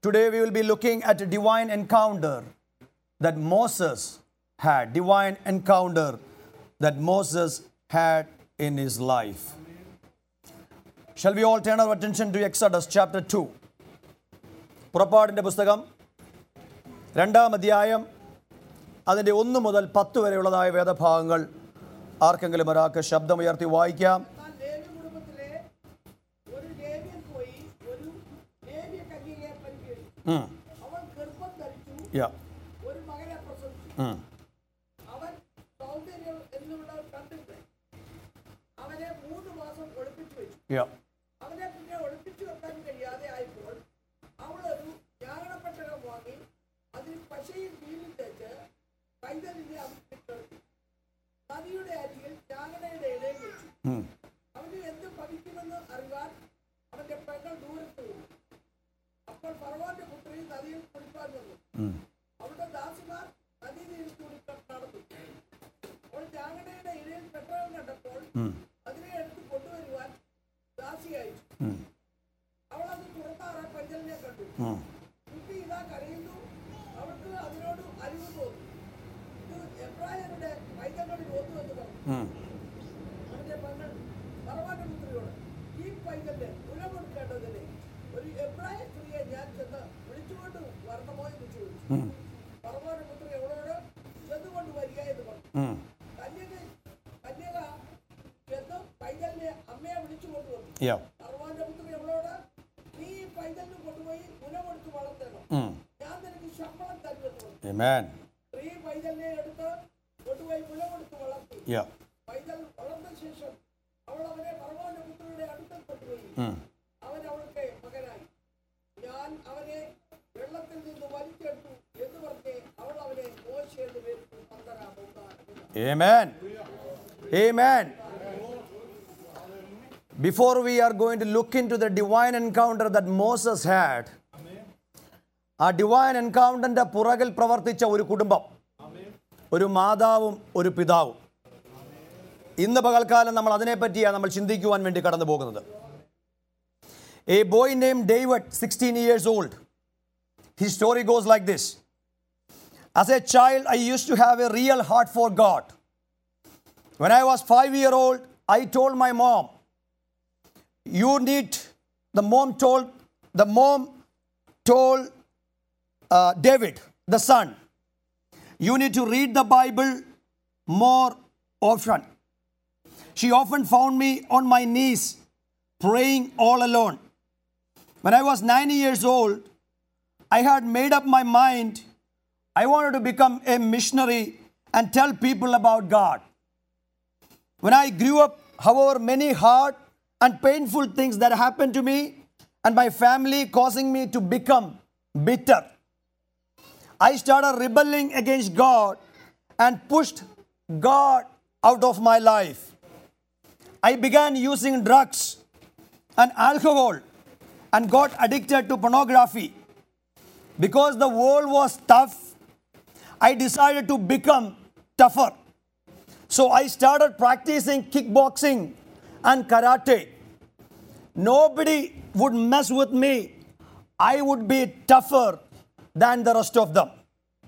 today we will be looking at a divine encounter that Moses had, divine encounter that Moses had in his life. Shall we all turn our attention to Exodus chapter 2? പുറപ്പാടിൻ്റെ പുസ്തകം രണ്ടാം അധ്യായം അതിൻ്റെ ഒന്ന് മുതൽ പത്ത് വരെയുള്ളതായ വേദഭാഗങ്ങൾ ആർക്കെങ്കിലും ഒരാൾക്ക് ശബ്ദമുയർത്തി വായിക്കാം എന്നാൽ ലേവ്യ കുടുംബത്തിലെ ഒരു ലേവ്യൻ പോയി ഒരു ലേവ്യ കന്യകയെ പരിചരിച്ചു ഉം. അവൾ ഗർഭം ധരിച്ചു Yeah. ഒരു മകനെ പ്രസവിച്ചു ഉം. അവൻ സൗന്ദര്യം എന്നുള്ളവർ കണ്ടിട്ട് അവനെ മൂന്ന് മാസം ഒളിപ്പിച്ചു വെച്ചു Yeah. അവനെ പിന്നെ ഒളിപ്പിച്ചു വെക്കാൻ കഴിയാതെ ആയപ്പോൾ അവൾ ഒരു ഞാകണപ്പെട്ടകം വാങ്ങി അതിൽ പശയും തീരും തേച്ച് പൈതലിനെ അവൻ കിട്ടി നദിയുടെ അരികിൽ ഞാകണയുടെ ഇടയിൽ വെച്ചു ഉം. അവന് എന്ത് ഭവിക്കുമെന്ന് അറിയാൻ അവന്റെ പെങ്ങൾ ദൂരത്ത് പോയി അപ്പോൾ ഫറവോന്റെ പുത്രി നദിയിൽ കുളിപ്പാൻ വന്നു ഉം. അവളുടെ ദാസിമാർ നദീ തീരത്തൂടി നടന്നു അവൾ ഞാങ്ങണയുടെ ഇടയിൽ പെട്ടകം കണ്ടപ്പോൾ ഉം. അതിനെ എടുത്ത് കൊണ്ടുവരുവാൻ ദാസി അയച്ചു ഉം. അവൾ അത് തുറന്നാറ പൈതലിനെ കണ്ടു ഉം. കുട്ടി ഇതാ കരയുന്നു അവൾക്ക് അതിനോട് അരിവ് തോന്നി ഇത് എബ്രായരുടെ പൈതങ്ങളിൽ ഒന്നു എന്ന് പറഞ്ഞു ഉം. അവന്റെ മകൾ ഫറവോന്റെ പുത്രിയോട് ഈ പൈതലിന് മുല കൊടുക്കേണ്ടതിന് ഒരു എബ്രായ സ്ത്രീയെ ഞാൻ ചെന്ന് വിളിച്ചുകൊണ്ട് വരണമോ എന്ന് ചോദിച്ചു ഉം. ഫറവോന്റെ പുത്രി അവളോട് ചെന്നുകൊണ്ട് വരിക എന്ന് പറഞ്ഞു ഉം. കന്യക കന്യക ചെന്ന് പൈതലിനെ അമ്മയെ വിളിച്ചു കൊണ്ടുവന്നു Yeah. ഫറവോന്റെ പുത്രി അവളോട് നീ ഈ പൈതലിന് കൊണ്ടുപോയി മുല കൊടുത്ത് വളർത്തണം ഉം. ഞാൻ നിനക്ക് ശമ്പളം തരുമെന്ന് പറഞ്ഞു Amen. സ്ത്രീ പൈതലിനെ എടുത്ത് കൊണ്ടുപോയി മുല കൊടുത്ത് വളർത്തി Yeah. പൈതൽ വളർന്ന ശേഷം അവൾ അവനെ ഫറവോന്റെ പുത്രിയുടെ അടുത്ത് കൊണ്ടുപോയി ഉം. അവൻ അവൾക്ക് മകനായി ഞാൻ അവനെ വെള്ളത്തിൽ നിന്ന് വലിച്ചെടുത്തു എന്ന് പറഞ്ഞ് അവൾ അവനെ മോശയുടെ പേരിൽ പന്തരാമുണ്ടാകുന്നു Amen. Amen. Before we are going to look into the divine encounter that Moses had, ആ ഡിവൈൻ എൻകൗണ്ടറിന്റെ പുറകിൽ പ്രവർത്തിച്ച ഒരു കുടുംബം ഒരു മാതാവും ഒരു പിതാവും ഇന്ന് പകൽക്കാലം നമ്മൾ അതിനെപ്പറ്റിയാണ് നമ്മൾ ചിന്തിക്കുവാൻ വേണ്ടി കടന്നു പോകുന്നത് a boy name David sixteen years old his story goes like this As a child, I used to have a real heart for God. When I was five year old, I told my mom, "You need." The mom told the mom told uh, David, the son, "You need to read the Bible more often." She often found me on my knees praying all alone. When I was nine years old, I had made up my mind I wanted to become a missionary and tell people about God. When I grew up, however, many hard and painful things that happened to me and my family causing me to become bitter. I started rebelling against God and pushed God out of my life. I began using drugs and alcohol and got addicted to pornography. Because the world was tough, I decided to become tougher. So I started practicing kickboxing and karate. Nobody would mess with me. I would be tougher than the rest of them.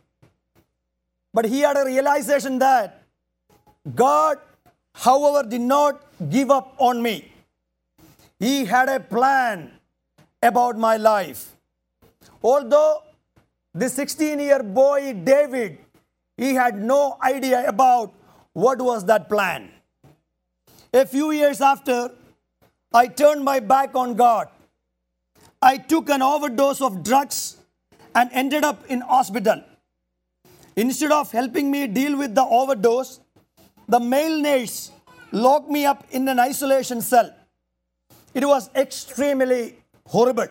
But he had a realization that God, however, did not give up on me. He had a plan about my life. Although the 16 year boy David, he had no idea about what was that plan. A few years after, I turned my back on God. I took an overdose of drugs and ended up in hospital. Instead of helping me deal with the overdose, the male nurse locked me up in an isolation cell. It was extremely horrible.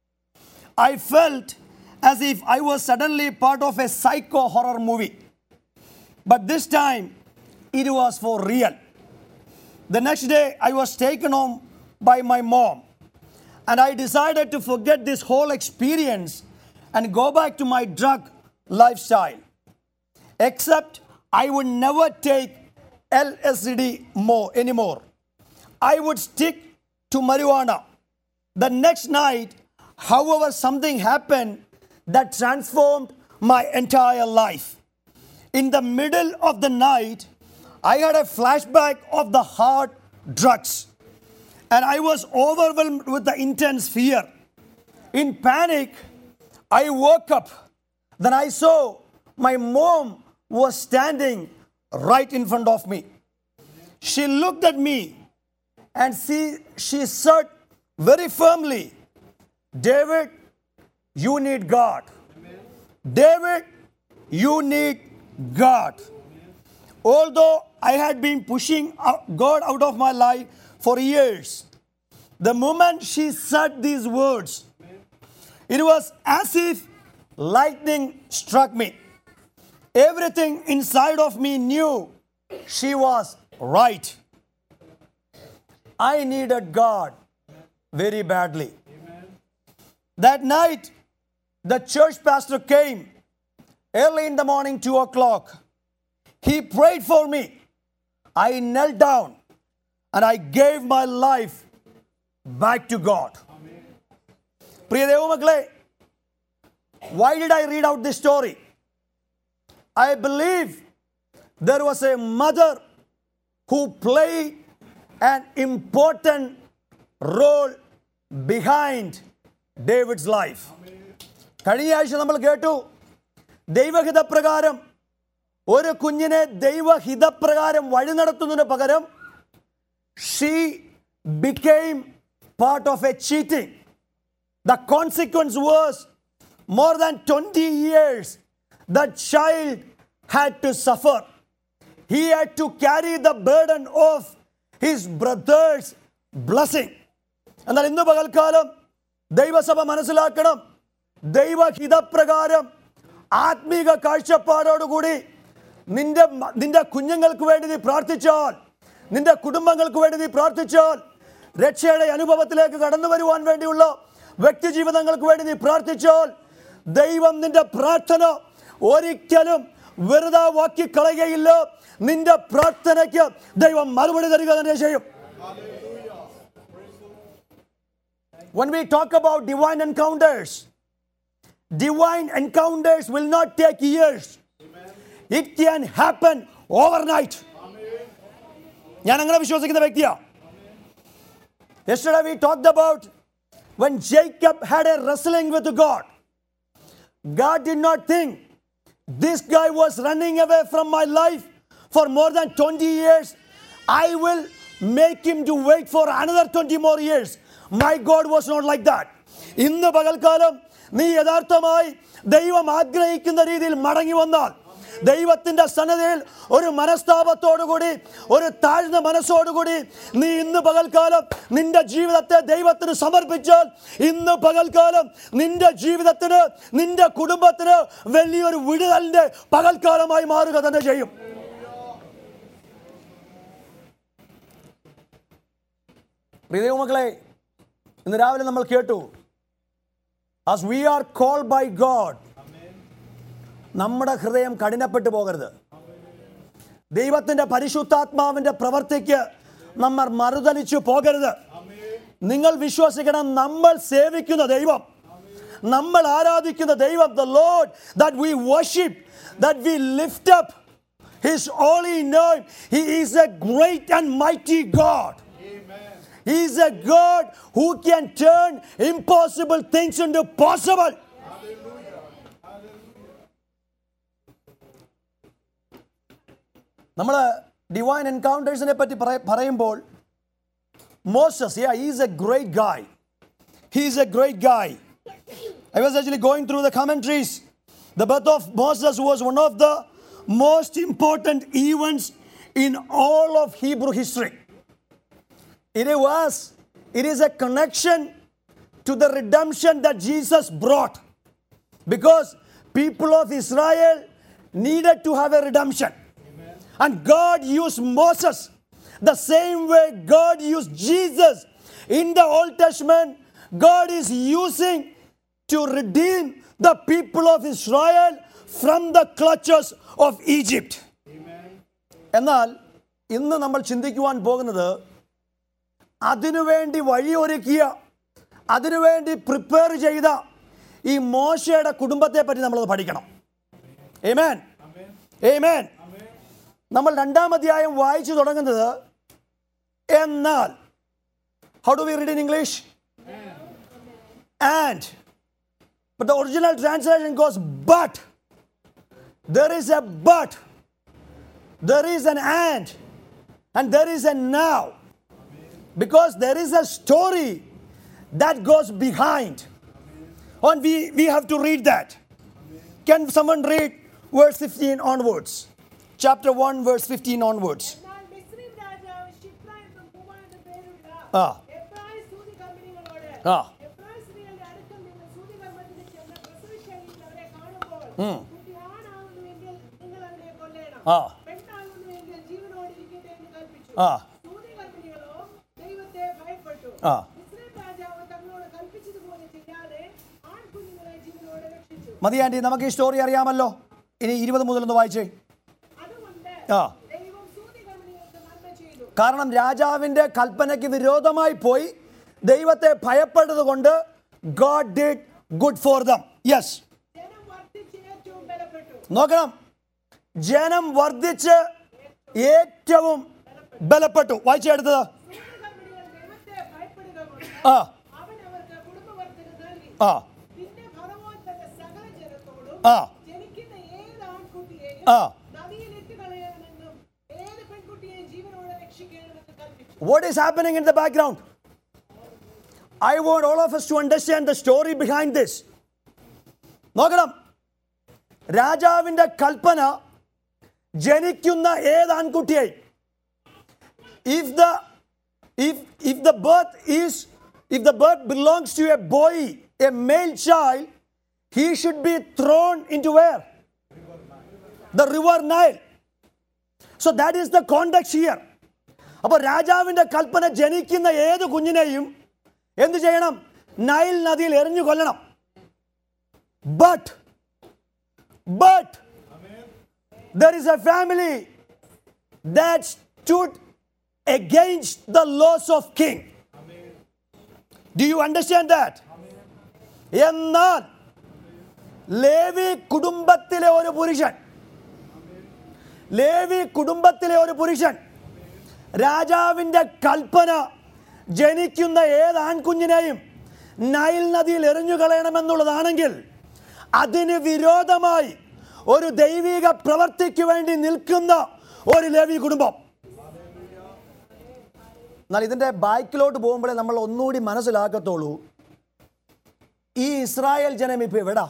I felt as if I was suddenly part of a psycho horror movie. But this time, it was for real. The next day, I was taken home by my mom, and I decided to forget this whole experience and go back to my drug lifestyle. Except I would never take LSD more anymore. I would stick to marijuana. The next night, however, something happened that transformed my entire life. In the middle of the night, I had a flashback of the hard drugs, and I was overwhelmed with the intense fear. In panic, I woke up. Then I saw my mom was standing right in front of me. She looked at me and she, she said very firmly, David, you need God. David, you need God. Although I had been pushing out- God out of my life for years, the moment she said these words, it was as if lightning struck me. Everything inside of me knew she was right. I needed God very badly. That night, the church pastor came early in the morning, 2 o'clock. He prayed for me. I knelt down and I gave my life back to God. പ്രിയ ദൈവമക്കളെ why did I read out this story? I believe there was a mother who played an important role behind David's life. കഴിഞ്ഞ ആഴ്ച നമ്മൾ കേട്ടു ദൈവഹിതപ്രകാരം ഒരു കുഞ്ഞിനെ ദൈവഹിതപ്രകാരം വഴി നടത്തുന്നതിന് പകരം she became part of a cheating The consequence was more than 20 years the child had to suffer. He had to carry the burden of his brother's blessing. എന്നാൽ ഇന്ന് പകൽക്കാലം ദൈവസഭ മനസ്സിലാക്കണം ദൈവഹിതപ്രകാരം ആത്മീക കാഴ്ചപ്പാടോടുകൂടി നിന്റെ മ- നിന്റെ കുഞ്ഞുങ്ങൾക്ക് വേണ്ടി നീ പ്രാർത്ഥിച്ചാൽ നിന്റെ കുടുംബങ്ങൾക്ക് വേണ്ടി നീ പ്രാർത്ഥിച്ചാൽ രക്ഷയുടെ അനുഭവത്തിലേക്ക് കടന്നു വരുവാൻ വേണ്ടിയുള്ള വ്യക്തി ജീവിതങ്ങൾക്ക് വേണ്ടി നീ പ്രാർത്ഥിച്ചാൽ ദൈവം നിന്റെ പ്രാർത്ഥന ഒരിക്കലും വെറുതെ വാക്കി കളയുകയില്ല നിന്റെ പ്രാർത്ഥനയ്ക്ക് ദൈവം മറുപടി തരിക തന്നെ ചെയ്യും When we talk about divine encounters, divine encounters will not take years. It can happen overnight. ഞാൻ അങ്ങനെ വിശ്വസിക്കുന്ന വ്യക്തിയാ Yesterday we talked about when Jacob had a wrestling with God. God did not think this guy was running away from my life for more than 20 years. I will make him to wait for another 20 more years. My God was not like that. ഇന്ന് പകൽക്കാലം നീ യഥാർത്ഥമായി ദൈവം ആഗ്രഹിക്കുന്ന രീതിയിൽ മടങ്ങി വന്നാൽ ദൈവത്തിന്റെ സന്നദ്ധയിൽ ഒരു മനസ്താപത്തോടുകൂടി ഒരു താഴ്ന്ന മനസ്സോടുകൂടി നീ ഇന്ന് പകൽക്കാലം നിന്റെ ജീവിതത്തെ ദൈവത്തിന് സമർപ്പിച്ചാൽ ഇന്ന് പകൽക്കാലം നിന്റെ ജീവിതത്തിന് നിന്റെ കുടുംബത്തിന് വലിയൊരു വിടുതലിന്റെ പകൽക്കാലമായി മാറുക തന്നെ ചെയ്യും പ്രിയ ദൈവമക്കളെ ഇന്ന് രാവിലെ നമ്മൾ കേട്ടു as we are called by God നമ്മുടെ ഹൃദയം കഠിനപ്പെട്ടു പോകരുത് ദൈവത്തിൻ്റെ പരിശുദ്ധാത്മാവിൻ്റെ പ്രവർത്തിക്ക് നമ്മൾ മറുതലിച്ചു പോകരുത് നിങ്ങൾ വിശ്വസിക്കണം നമ്മൾ സേവിക്കുന്ന ദൈവം നമ്മൾ ആരാധിക്കുന്ന ദൈവം the lord that we worship that we lift up his only name he is a great and mighty God He is a God who can turn impossible things into possible. നമ്മൾ ഡിവൈൻ എൻകൗണ്ടേഴ്സിനെ പറ്റി പറയ- പറയുമ്പോൾ Moses yeah he is a great guy he is a great guy i was actually going through the commentaries the birth of moses was one of the most important events in all of hebrew history it was it is a connection to the redemption that jesus brought because people of israel needed to have a redemption and god used moses the same way god used jesus in the old testament god is using to redeem the people of israel from the clutches of egypt എന്നാൽ ഇന്ന് നമ്മൾ ചിന്തിക്കുവാൻ പോകുന്നത് അതിനുവേണ്ടി വഴിയൊരുക്കിയ അതിനുവേണ്ടി prepare ചെയ്ത ഈ മോശയുടെ കുടുംബത്തെ പറ്റി നമ്മളത് പഠിക്കണം ഏമേൻ ഏമേൻ നമ്മൾ രണ്ടാം അധ്യായം വായിച്ചു തുടങ്ങുന്നത് എന്നാൽ how do we read in English and But the original translation goes, but. There is a but. There is an and. And there is a now. Because there is a story that goes behind. And we, we have to read that. Can someone read verse 15 onwards? Chapter 1, verse 15 onwards. എന്നാൽ മിസ്രയീം രാജാവ് ശിപ്ര എന്നും പൂവ എന്നും പേരുള്ള ആ. എബ്രായ സൂതികർമ്മിണികളോട് ആ. എബ്രായ സ്ത്രീകളുടെ അടുക്കൽ നിന്ന് സൂതികർമ്മത്തിന് ചെന്ന് പ്രസവിച്ചഴിഞ്ഞ് അവരെ കാണുമ്പോൾ കുട്ടി ആണാകുന്നുവെങ്കിൽ നിങ്ങൾ അവനെ കൊല്ലേണം ആ. പെണ്ണാകുന്നുവെങ്കിൽ ജീവനോടെ ഇരിക്കട്ടെ എന്ന് കൽപ്പിച്ചു ആ. സൂതികർമ്മിണികളോ ദൈവത്തെ ഭയപ്പെട്ടു ആ. മിസ്രയീം രാജാവ് തങ്ങളോട് കൽപ്പിച്ചതുപോലെ ചെയ്യാതെ ആൺകുഞ്ഞുങ്ങളെ ജീവനോടെ രക്ഷിച്ചു മതി ആൻറ്റി നമുക്ക് ഈ സ്റ്റോറി അറിയാമല്ലോ ഇനി ഇരുപത് മുതൽ ഒന്ന് വായിച്ചേ അതുകൊണ്ട് ആ ദൈവം സൂതികർമ്മിണികൾക്ക് നന്മ ചെയ്തു കാരണം രാജാവിൻ്റെ കൽപ്പനയ്ക്ക് വിരോധമായി പോയി ദൈവത്തെ ഭയപ്പെട്ടത് കൊണ്ട് God did good for them yes ജനം വർദ്ധിച്ച് ഏറ്റവും ബലപ്പെട്ടു നോക്കണം ജനം വർദ്ധിച്ച് ഏറ്റവും ബലപ്പെട്ടു വായിച്ചെടുത്തത് സൂര്യകമ്പനികൾ ദൈവത്തെ ഭയപ്പെടുക കൊണ്ട് ആ അവൻ അവർക്ക് കുടുംബവർദ്ധന നൽകി ആ പിന്നെ ഫറവോൻ തന്റെ സകല ജനത്തോടും ആ ജനിക്കുന്ന ഏത് ആൺകുട്ടിയെയും ആ നദിയിൽ ഇട്ട് കളയണമെന്നും ഏത് പെൺകുട്ടിയെയും ജീവനോടെ രക്ഷിക്കണമെന്ന് കൽപ്പിച്ചു what is happening in the background i want all of us to understand the story behind this നോക്കണം രാജാവിൻ്റെ കൽപ്പന ജനിക്കുന്ന ഏത് ആൺകുട്ടിയെയും if the if if the birth is if the birth belongs to a boy a male child he should be thrown into where the river Nile so that is the conduct here അപ്പോൾ രാജാവിൻ്റെ കൽപ്പന ജനിക്കുന്ന ഏത് കുഞ്ഞിനെയും എന്ത് ചെയ്യണം Nile നദിയിൽ എറിഞ്ഞു കൊല്ലണം but but there is a family that stood against the laws of king do you understand that എന്നാൽ ലേവി കുടുംബത്തിലെ ഒരു പുരുഷൻ ലേവി കുടുംബത്തിലെ ഒരു പുരുഷൻ രാജാവിൻ്റെ കൽപ്പന ജനിക്കുന്ന ഏത് ആൺകുഞ്ഞിനെയും നൈൽ നദിയിൽ എറിഞ്ഞു കളയണമെന്നുള്ളതാണെങ്കിൽ അതിന് വിരോധമായി ഒരു ദൈവിക പ്രവർത്തിക്ക് വേണ്ടി നിൽക്കുന്ന ഒരു ലേവി കുടുംബം എന്നാൽ ഇതിൻ്റെ ബാക്കിലോട്ട് പോകുമ്പോഴേ നമ്മൾ ഒന്നുകൂടി മനസ്സിലാക്കത്തുള്ളൂ ഈ ഇസ്രായേൽ ജനം ഇപ്പൊ എവിടാ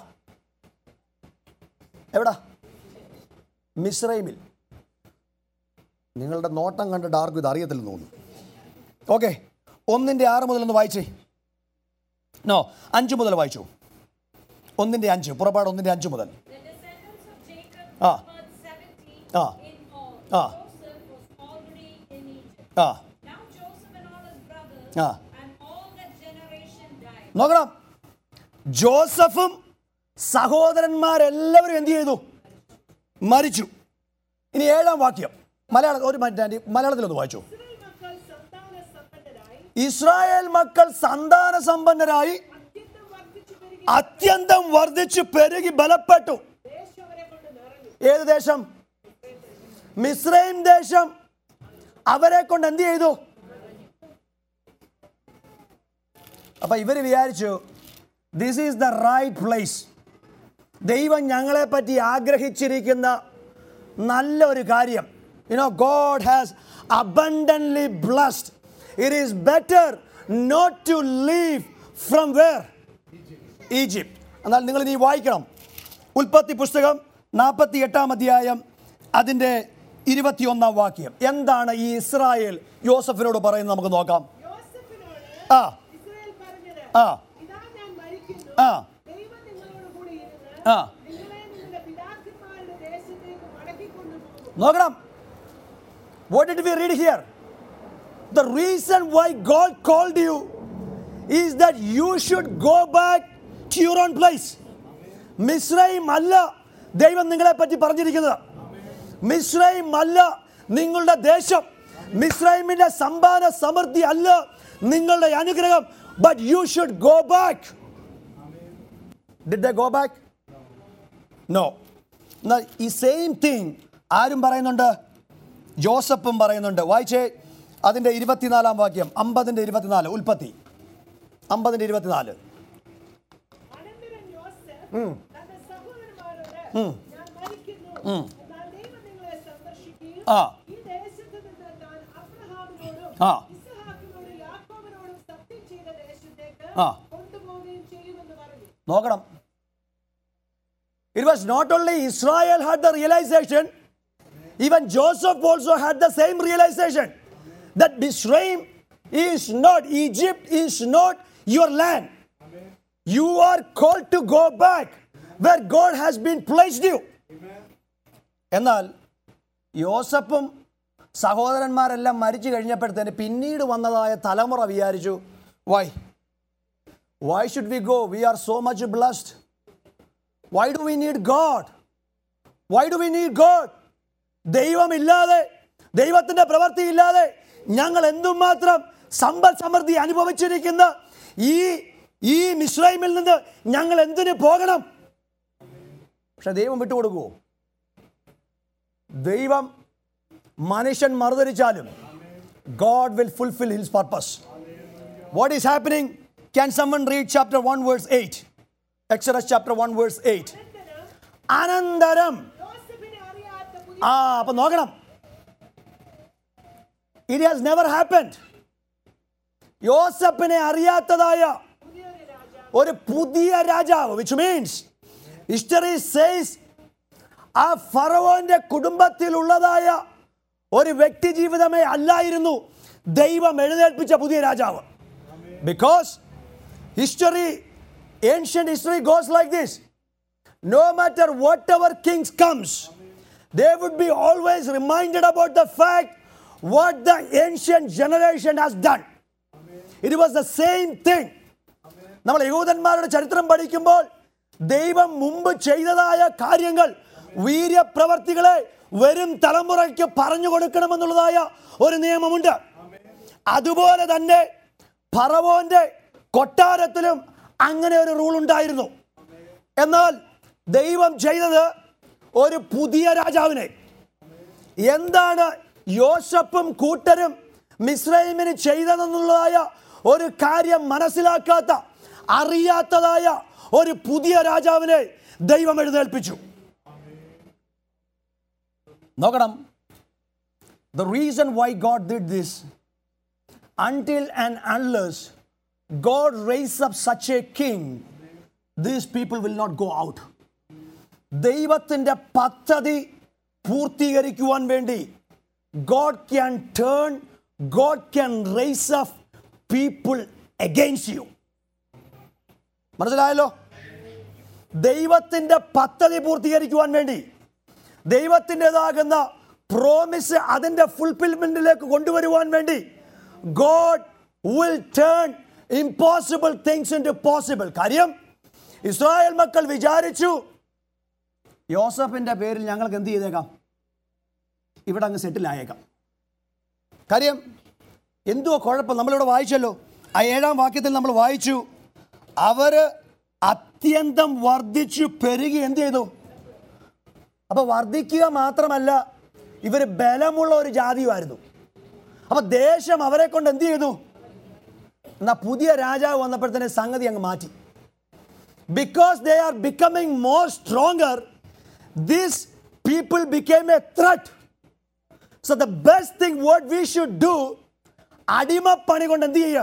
എവിടാ മിസ്രൈമിൽ നിങ്ങളുടെ നോട്ടം കണ്ടിട്ട് ആർക്കും ഇത് അറിയത്തില്ലെന്ന് തോന്നുന്നു ഓക്കെ ഒന്നിൻ്റെ ആറ് മുതൽ ഒന്ന് വായിച്ചേ നോ അഞ്ച് മുതൽ വായിച്ചു ഒന്നിൻ്റെ അഞ്ച് പുറപ്പാട് ഒന്നിൻ്റെ അഞ്ച് മുതൽ The descendants of Jacob Ah. numbered seventy Ah. in all. Ah. Joseph was already in Egypt. ആ Now Joseph and all his brothers Ah. and all that generation died. നോക്കണം ജോസഫും സഹോദരന്മാരെല്ലാവരും എന്ത് ചെയ്തു മരിച്ചു ഇനി ഏഴാം വാക്യം മലയാളം ഒരു മിനിറ്റ് മലയാളത്തിലൊന്ന് വായിച്ചു ഇസ്രായേൽ മക്കൾ സന്താന സമ്പന്നരായി ഇസ്രായേൽ മക്കൾ സന്താന സമ്പന്നരായി അത്യന്തം വർദ്ധിച്ചു പെരുകി അത്യന്തം വർദ്ധിച്ചു പെരുകി ബലപ്പെട്ടു ദേശം അവരെ കൊണ്ട് നിറഞ്ഞു ഏത് ദേശം മിസ്രൈം ദേശം അവരെ കൊണ്ട് എന്ത് ചെയ്തു അപ്പൊ ഇവര് വിചാരിച്ചു this is the right place ദൈവം ഞങ്ങളെ പറ്റി ആഗ്രഹിച്ചിരിക്കുന്ന നല്ലൊരു കാര്യം you know God has abundantly blessed it is better not to leave from where Egypt എന്നാൽ നിങ്ങൾ ഇനി വായിക്കണം ഉൽപ്പത്തി പുസ്തകം നാൽപ്പത്തി എട്ടാം അധ്യായം അതിൻ്റെ ഇരുപത്തിയൊന്നാം വാക്യം എന്താണ് ഈ ഇസ്രായേൽ യോസഫിനോട് പറയുന്നത് നമുക്ക് നോക്കാം യോസഫിനോട് ആ ഇസ്രായേൽ പറഞ്ഞത് ആ ഇതാ ഞാൻ മരിക്കുന്നു ആ ദൈവം നിങ്ങളോട് കൂടി ഇരുന്ന് ആ നിങ്ങളെ നിങ്ങളുടെ പിതാക്കന്മാരുടെ ദേശത്തേക്ക് മടക്കിക്കൊണ്ടുപോകും നോക്കണം What did we read here? The reason why God called you is that you should go back to your own place. Mizraim അല്ല ദൈവം നിങ്ങളെ പറ്റി പറഞ്ഞിരിക്കുന്നത് മിസ്രൈം അല്ല നിങ്ങളുടെ ദേശം മിസ്രൈമിന്റെ സമ്പാദ സമൃദ്ധി അല്ല നിങ്ങളുടെ അനുഗ്രഹം but you should go back. Did they go back? No. എന്നാൽ ഈ സെയിം തിങ് ആരും പറയുന്നുണ്ട് ജോസഫും പറയുന്നുണ്ട് വായിച്ചേ അതിൻ്റെ ഇരുപത്തിനാലാം വാക്യം അമ്പതിൻ്റെ ഇരുപത്തിനാല് ഉൽപ്പത്തി അമ്പതിൻ്റെ ഇരുപത്തിനാല് അനന്തരം യോസേഫ് തന്റെ സഹോദരന്മാരോട് ഞാൻ മരിക്കുന്നു എന്നാൽ ദൈവം നിങ്ങളെ സന്ദർശിക്കുകയും ആ. ഈ ദേശത്ത് നിന്ന് താൻ അബ്രഹാമിനോടും ആ. ഇസ്ഹാക്കിനോടും യാക്കോബിനോടും സത്യം ചെയ്ത ദേശത്തേക്ക് ആ. കൊണ്ടുപോവുകയും ചെയ്യുമെന്ന് പറഞ്ഞു നോക്കണം It was not only Israel had the realization, even Joseph also had the same realization that Misraim is not, Egypt is not your land. You are called to go back where God has been placed you. എന്നാൽ യോസഫും സഹോദരന്മാരെല്ലാം മരിച്ചു കഴിഞ്ഞപ്പോഴത്തേന് പിന്നീട് വന്നതായ തലമുറ വിചാരിച്ചു why why should we go we are so much blessed why do we need God why do we need God ദൈവമില്ലാതെ ദൈവത്തിന്റെ പ്രവൃത്തി ഇല്ലാതെ ഞങ്ങൾ എന്തുമാത്രം സമ്പൽ സമൃദ്ധി അനുഭവിച്ചിരിക്കുന്ന ഈ ഈ മിശ്രൈമിൽ നിന്ന് ഞങ്ങൾ എന്തിനു പോകണം പക്ഷെ ദൈവം വിട്ടുകൊടുക്കുമോ ദൈവം മനുഷ്യൻ മറുതരിച്ചാലും God will fulfil his purpose what is happening can someone read chapter one verse eight Exodus chapter one verse eight അനന്തരം യോസഫിനെ അറിയാത്ത പുതിയ ആ അപ്പൊ നോക്കണം ഇറ്റ് ഹാസ് നെവർ ഹാപ്പൻഡ് യോസഫിനെ അറിയാത്തതായ പുതിയൊരു രാജാവ് ഒരു പുതിയ രാജാവ് വിച്ച് മീൻസ് ഹിസ്റ്ററി സേസ് ആ ഫറവോന്റെ കുടുംബത്തിലുള്ളതായ ഒരു വ്യക്തി ജീവിതമേ അല്ലായിരുന്നു ദൈവം എഴുന്നേൽപ്പിച്ച പുതിയ രാജാവ് because history ancient history goes like this no matter whatever kings comes they would be always reminded about the fact what the ancient generation has done it was the same thing നമ്മൾ യഹൂദന്മാരുടെ ചരിത്രം പഠിക്കുമ്പോൾ ദൈവം മുമ്പ് ചെയ്തതായ കാര്യങ്ങൾ വീര്യപ്രവർത്തികളെ വരും തലമുറയ്ക്ക് പറഞ്ഞു കൊടുക്കണമെന്നുള്ളതായ ഒരു നിയമമുണ്ട് അതുപോലെ തന്നെ ഫറവോന്റെ കൊട്ടാരത്തിലും അങ്ങനെ ഒരു റൂൾ ഉണ്ടായിരുന്നു എന്നാൽ ദൈവം ചെയ്തത് ഒരു പുതിയ രാജാവിനെ എന്താണ് യോസഫും കൂട്ടരും മിസ്രൈമിന് ചെയ്തതെന്നുള്ളതായ ഒരു കാര്യം മനസ്സിലാക്കാത്ത അറിയാത്തതായ ഒരു പുതിയ രാജാവിനെ ദൈവം എഴുന്നേൽപ്പിച്ചു നോക്കണം the reason why God did this until and unless God raise up such a king, these people will not go out. ദൈവത്തിൻ്റെ പദ്ധതി പൂർത്തീകരിക്കുവാൻ വേണ്ടി God can turn God can raise up people against you മനസ്സിലായല്ലോ ദൈവത്തിൻ്റെ പദ്ധതി പൂർത്തീകരിക്കുവാൻ വേണ്ടി ദൈവത്തിൻ്റെതാകുന്ന promise അതിൻ്റെ ഫുൾഫിൽമെൻറ്റിലേക്ക് കൊണ്ടുവരുവാൻ വേണ്ടി God will turn impossible things into possible കാര്യം ഇസ്രായേൽ മക്കൾ വിചാരിച്ചു യോസഫിൻ്റെ പേരിൽ ഞങ്ങൾക്ക് എന്ത് ചെയ്തേക്കാം ഇവിടെ അങ്ങ് സെറ്റിൽ ആയേക്കാം കാര്യം എന്തുവാ കുഴപ്പം നമ്മളിവിടെ വായിച്ചല്ലോ ആ ഏഴാം വാക്യത്തിൽ നമ്മൾ വായിച്ചു അവർ അത്യന്തം വർദ്ധിച്ചു പെരുകി എന്ത് ചെയ്തു അപ്പൊ വർദ്ധിക്കുക മാത്രമല്ല ഇവർ ബലമുള്ള ഒരു ജാതിയുമായിരുന്നു അപ്പൊ ദേശം അവരെ കൊണ്ട് എന്ത് ചെയ്തു എന്നാ പുതിയ രാജാവ് വന്നപ്പോഴത്തേനെ സംഗതി അങ്ങ് മാറ്റി because they are becoming more stronger this people became a threat so the best thing what we should do അടിമപ്പണി കൊണ്ട് എന്ത് ചെയ്യുക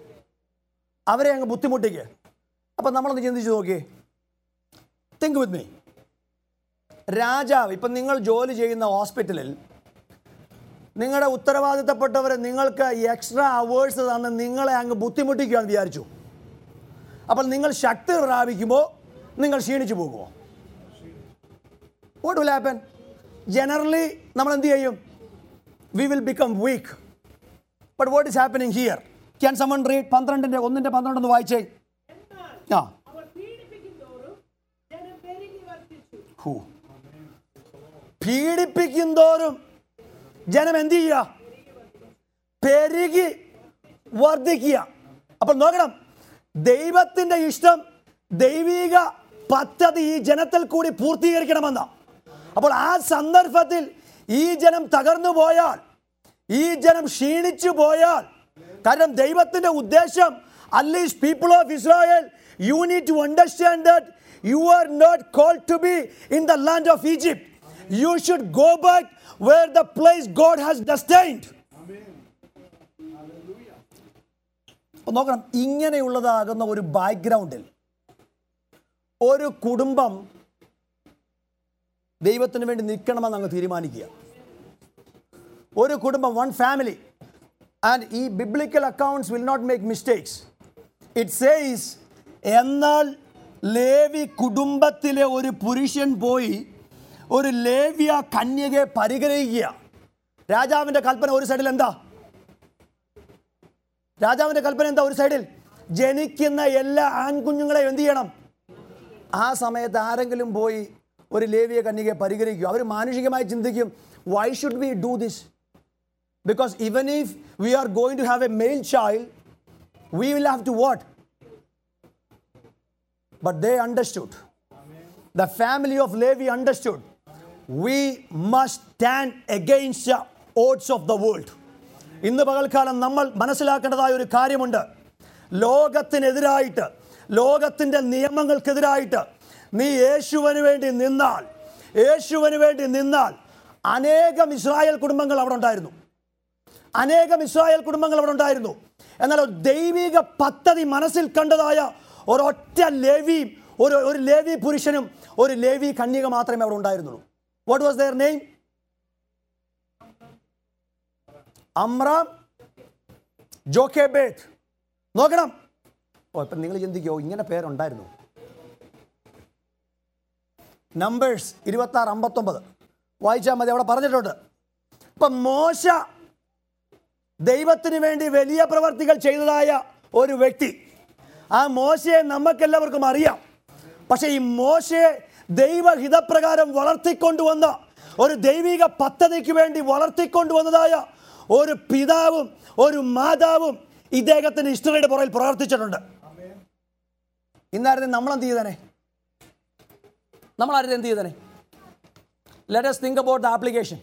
അവരെ അങ്ങ് ബുദ്ധിമുട്ടിക്കുക അപ്പം നമ്മളൊന്ന് ചിന്തിച്ച് നോക്കിയേ തിങ്ക് വിത്ത് മീ രാജാവ് ഇപ്പം നിങ്ങൾ ജോലി ചെയ്യുന്ന ഹോസ്പിറ്റലിൽ നിങ്ങളുടെ ഉത്തരവാദിത്തപ്പെട്ടവരെ നിങ്ങൾക്ക് എക്സ്ട്രാ അവേഴ്സ് തന്ന് നിങ്ങളെ അങ്ങ് ബുദ്ധിമുട്ടിക്കുകയെന്ന് വിചാരിച്ചു അപ്പോൾ നിങ്ങൾ ശക്തി പ്രാപിക്കുമ്പോൾ നിങ്ങൾ ക്ഷീണിച്ചു പോകുമോ വാട്ട് വിൽ ഹാപ്പൻ ജനറലി നമ്മൾ എന്ത് ചെയ്യും we will become weak but what is happening here can someone read പന്ത്രണ്ടിൻ്റെ ഒന്നിൻ്റെ പന്ത്രണ്ടൊന്ന് വായിച്ചേ എന്നാൽ ആ അവർ പീഡിപ്പിക്കും തോറും ജനം പെരുകി വർദ്ധിച്ചു ഹൂ. പീഡിപ്പിക്കും തോറും ജനം എന്ത് ചെയ്യുക പെരുകി വർദ്ധിക്കുക അപ്പോൾ നോക്കണം ദൈവത്തിൻ്റെ ഇഷ്ടം ദൈവിക പദ്ധതി ഈ ജനത്തിൽ കൂടി പൂർത്തീകരിക്കണമെന്ന് അപ്പോൾ ആ സന്ദർഭത്തിൽ ഈ ജനം തകർന്നു പോയാൽ ഈ ജനം ക്ഷീണിച്ചു പോയാൽ കാരണം ദൈവത്തിൻ്റെ ഉദ്ദേശം at least people of Israel you need to understand that you are not call to be in the land of Egypt you should go back where the place God has destined അപ്പോൾ നോക്കണം ഇങ്ങനെയുള്ളതാകുന്ന ഒരു ബാക്ക്ഗ്രൗണ്ടിൽ ഒരു കുടുംബം ദൈവത്തിന് വേണ്ടി നിൽക്കണമെന്ന് അങ്ങ് തീരുമാനിക്കുക ഒരു കുടുംബം വൺ ഫാമിലി ആൻഡ് ഈ biblical accounts will not make mistakes it says എന്നാൽ ലേവി കുടുംബത്തിലെ ഒരു പുരുഷൻ പോയി ഒരു ലേവ്യ കന്യകയെ പരിഗ്രഹിക്കുക രാജാവിൻ്റെ കൽപ്പന ഒരു സൈഡിൽ എന്താ രാജാവിൻ്റെ കൽപ്പന എന്താ ഒരു സൈഡിൽ ജനിക്കുന്ന എല്ലാ ആൺകുഞ്ഞുങ്ങളെയും എന്ത് ചെയ്യണം ആ സമയത്ത് ആരെങ്കിലും പോയി ഒരു ലേവിയ കന്യകയെ പരിഗണിക്കും അവർ മാനുഷികമായി ചിന്തിക്കും why should we do this because even if we are going to have a male child we will have to what but they understood the family of Levi understood we must stand against the odds of the world. ഇന്ന് പകൽക്കാലം നമ്മൾ മനസ്സിലാക്കേണ്ടതായ ഒരു കാര്യമുണ്ട് ലോകത്തിനെതിരായിട്ട് ലോകത്തിൻ്റെ നിയമങ്ങൾക്കെതിരായിട്ട് നീ യേശുവിന് വേണ്ടി നിന്നാൽ യേശുവിന് വേണ്ടി നിന്നാൽ അനേകം ഇസ്രായേൽ കുടുംബങ്ങൾ അവിടെ ഉണ്ടായിരുന്നു അനേകം ഇസ്രായേൽ കുടുംബങ്ങൾ അവിടെ ഉണ്ടായിരുന്നു എന്നാൽ ഒരു ദൈവിക പദ്ധതി മനസ്സിൽ കണ്ടതായ ഒരൊറ്റ ലേവിയും ഒരു ഒരു ലേവി പുരുഷനും ഒരു ലേവി കന്യക മാത്രമേ അവിടെ ഉണ്ടായിരുന്നുള്ളൂ what was their name Amram Jochebed നോക്കണം ഓ ഇപ്പം നിങ്ങൾ ചിന്തിക്കോ ഇങ്ങനെ പേരുണ്ടായിരുന്നു നമ്പേഴ്സ് ഇരുപത്തി ആറ് അമ്പത്തൊമ്പത് വായിച്ചാൽ മതി അവിടെ പറഞ്ഞിട്ടുണ്ട് ഇപ്പം മോശ ദൈവത്തിന് വേണ്ടി വലിയ പ്രവർത്തികൾ ചെയ്തതായ ഒരു വ്യക്തി ആ മോശയെ നമുക്കെല്ലാവർക്കും അറിയാം പക്ഷേ ഈ മോശയെ ദൈവഹിതപ്രകാരം വളർത്തിക്കൊണ്ടുവന്ന ഒരു ദൈവിക പദ്ധതിക്ക് വേണ്ടി വളർത്തിക്കൊണ്ടുവന്നതായ ഒരു പിതാവും ഒരു മാതാവും ഇദ്ദേഹത്തിന് ഹിസ്റ്ററിയുടെ പുറകിൽ പ്രവർത്തിച്ചിട്ടുണ്ട് ഇന്നായിരുന്നു നമ്മൾ എന്ത് ചെയ്തനെ നമ്മളായിരുന്നു എന്ത് ചെയ്തനെ let us think about the application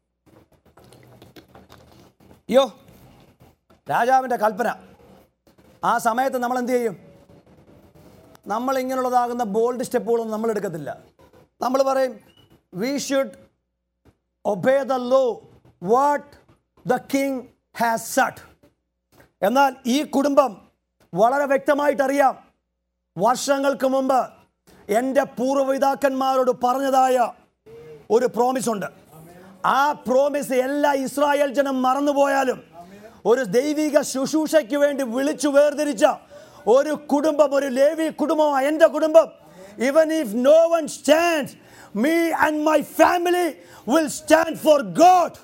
അയ്യോ രാജാവിൻ്റെ കൽപ്പന ആ സമയത്ത് നമ്മൾ എന്ത് ചെയ്യും നമ്മൾ ഇങ്ങനെയുള്ളതാകുന്ന ബോൾഡ് സ്റ്റെപ്പുകളൊന്നും നമ്മൾ എടുക്കത്തില്ല നമ്മൾ പറയും we should obey the law what the king has said എന്നാൽ ഈ കുടുംബം വളരെ വ്യക്തമായിട്ട് അറിയാം വർഷങ്ങൾക്ക് മുമ്പ് എൻ്റെ പൂർവ്വപിതാക്കന്മാരോട് പറഞ്ഞതായ ഒരു പ്രോമിസ് ഉണ്ട് ആ പ്രോമിസ് എല്ലാ ഇസ്രായേൽ ജനം മറന്നുപോയാലും ഒരു ദൈവിക ശുശ്രൂഷയ്ക്ക് വേണ്ടി വിളിച്ചു വേർതിരിച്ച ഒരു കുടുംബം ഒരു ലേവി കുടുംബം എൻ്റെ കുടുംബം even if no one stand me and my family will stand for God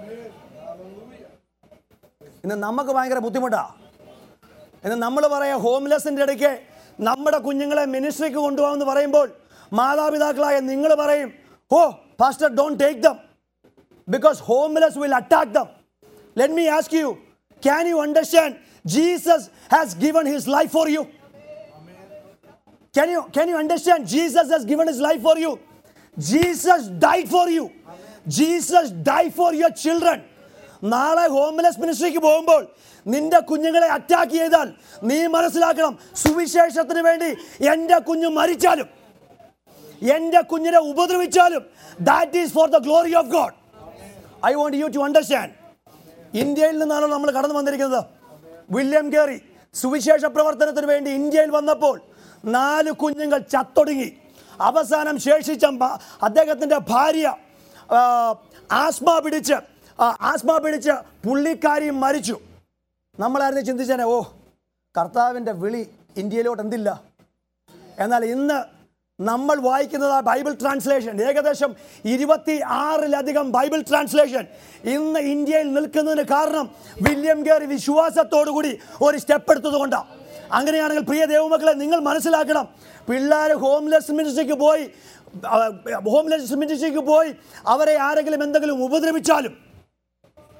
ഇന്ന് നമുക്ക് ഭയങ്കര ബുദ്ധിമുട്ടാണ് ഇന്ന് നമ്മൾ പറയാം ഹോംലെസ്സിൻ്റെ ഇടയ്ക്ക് നമ്മുടെ കുഞ്ഞുങ്ങളെ മിനിസ്ട്രിക്ക് കൊണ്ടുപോകാമെന്ന് പറയുമ്പോൾ മാതാപിതാക്കളായ നിങ്ങൾ പറയും oh pastor don't take them because homeless will attack them. Let me ask you can you understand Jesus has given his life for you? Can you, can you understand Jesus has given his life for you? Jesus died for you. Jesus died for your children. നാളെ homeless മിനിസ്ട്രിക്ക് പോകുമ്പോൾ നിന്റെ കുഞ്ഞുങ്ങളെ attack ചെയ്താൽ നീ മനസ്സിലാക്കണം സുവിശേഷത്തിന് വേണ്ടി എൻ്റെ കുഞ്ഞ് മരിച്ചാലും എൻ്റെ കുഞ്ഞിനെ ഉപദ്രവിച്ചാലും that is for the glory of God I want you to understand ഇന്ത്യയിൽ നിന്നാണല്ലോ നമ്മൾ കടന്നു വന്നിരിക്കുന്നത് വില്യം കേറി സുവിശേഷ പ്രവർത്തനത്തിന് വേണ്ടി ഇന്ത്യയിൽ വന്നപ്പോൾ നാല് കുഞ്ഞുങ്ങൾ ചത്തൊടുങ്ങി അവസാനം ശേഷിച്ച മ- അദ്ദേഹത്തിൻ്റെ ഭാര്യ ആ, ആസ്മ പിടിച്ച് ആ, ആസ്മ പിടിച്ച് പുള്ളിക്കാരി മരിച്ചു നമ്മളായിരുന്നു ചിന്തിച്ചേനെ ഓ കർത്താവിൻ്റെ വിളി ഇന്ത്യയിലോട്ട് എന്തില്ല എന്നാൽ ഇന്ന് നമ്മൾ വായിക്കുന്നത് ആ ബൈബിൾ ട്രാൻസ്ലേഷൻ ഏകദേശം ഇരുപത്തി ആറിലധികം ബൈബിൾ ട്രാൻസ്ലേഷൻ ഇന്ന് ഇന്ത്യയിൽ നിൽക്കുന്നതിന് കാരണം വില്യം ഗേറി വിശ്വാസത്തോടുകൂടി ഒരു സ്റ്റെപ്പ് എടുത്തത് കൊണ്ടാണ് അങ്ങനെയാണെങ്കിൽ പ്രിയ ദൈവമക്കളെ നിങ്ങൾ മനസ്സിലാക്കണം പിള്ളേർ ഹോംലെസ് മിനിസ്ട്രിക്ക് പോയി ഹോംലെസ് മിനിസ്ട്രിക്ക് പോയി അവരെ ആരെങ്കിലും എന്തെങ്കിലും ഉപദ്രവിച്ചാലും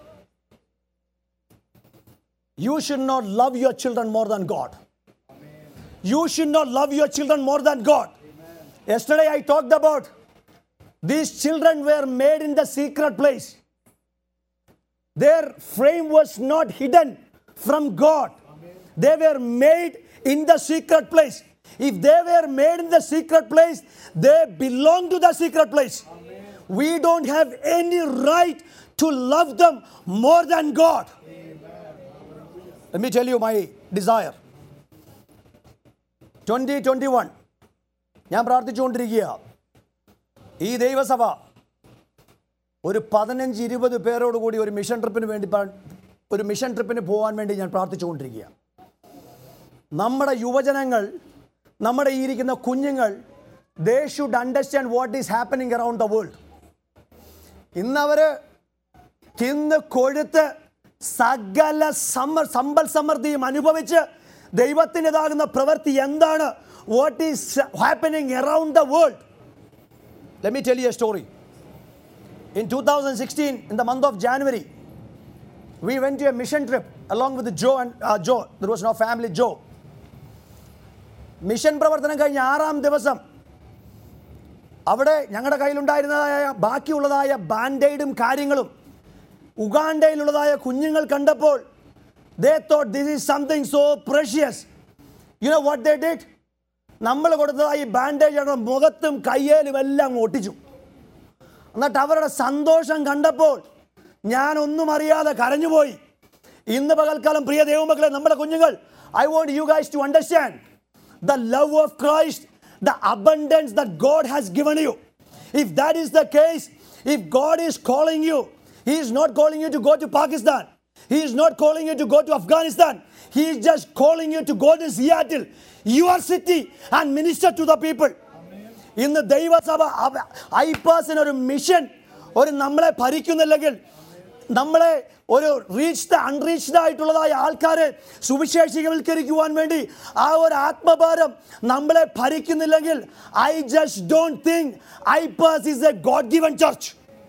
you should not love your children more than God you should not love your children more than God. Yesterday I talked about these children were made in the secret place. Their frame was not hidden from God. They were made in the secret place. If they were made in the secret place, they belong to the secret place. We don't have any right to love them more than God. Let me tell you my desire. 2021 ഞാൻ പ്രാർത്ഥിച്ചുകൊണ്ടിരിക്കുക ഈ ദൈവസഭ ഒരു പതിനഞ്ച് ഇരുപത് പേരോട് കൂടി ഒരു mission ട്രിപ്പിന് വേണ്ടി പ- ഒരു മിഷൻ ട്രിപ്പിന് പോകാൻ വേണ്ടി ഞാൻ പ്രാർത്ഥിച്ചുകൊണ്ടിരിക്കുക നമ്മുടെ യുവജനങ്ങൾ നമ്മുടെ ഈ ഇരിക്കുന്ന കുഞ്ഞുങ്ങൾ they should understand what is happening around the world ഇന്നവർ തിന്ന് കൊഴുത്ത് സകല സമ്മർ സമ്പൽ സമൃദ്ധിയും അനുഭവിച്ച് ദൈവത്തിൻ്റെതാകുന്ന പ്രവൃത്തി എന്താണ് what is happening around the world let me tell you a story In 2016, in the month of January, we went to a mission trip along with Joe and uh, Joe. There was no family, Joe. Mission പ്രവർത്തനം കഴിഞ്ഞ ആറാം ദിവസം അവിടെ ഞങ്ങളുടെ കയ്യിലുണ്ടായിരുന്നതായ ബാക്കിയുള്ളതായ ബാൻഡേഡും കാര്യങ്ങളും ഉഗാണ്ടയിലുള്ളതായ കുഞ്ഞുങ്ങൾ കണ്ടപ്പോൾ they thought this is something so precious you know what they did നമ്മൾ കൊടുത്തതായ ഈ ബാൻഡേജ് മുഖത്തും കയ്യേലും എല്ലാം അങ്ങ് ഒട്ടിച്ചു എന്നിട്ട് അവരുടെ സന്തോഷം കണ്ടപ്പോൾ ഞാൻ ഒന്നും അറിയാതെ കരഞ്ഞുപോയി ഇന്ന് പകൽക്കാലം പ്രിയ ദൈവമക്കളെ നമ്മുടെ കുഞ്ഞുങ്ങൾ I want you guys to understand the love of Christ the abundance the God has given you if that is the case if God is calling you he is not calling you to go to Pakistan he is not calling you to go to Afghanistan he is just calling you to go to Seattle your city and minister to the people ഇന്ന് ദൈവസഭ ഐപാസിന് ഒരു mission ഒരു നമ്മളെ ഭരിക്കുന്നില്ലെങ്കിൽ നമ്മളെ ഒരു reached unreached ആയിട്ടുള്ളതായ ആൾക്കാരെ സുവിശേഷികവൽക്കരിക്കുവാൻ വേണ്ടി ആ ഒരു ആത്മഭാരം നമ്മളെ ഭരിക്കുന്നില്ലെങ്കിൽ I just don't think IPAS is a God given church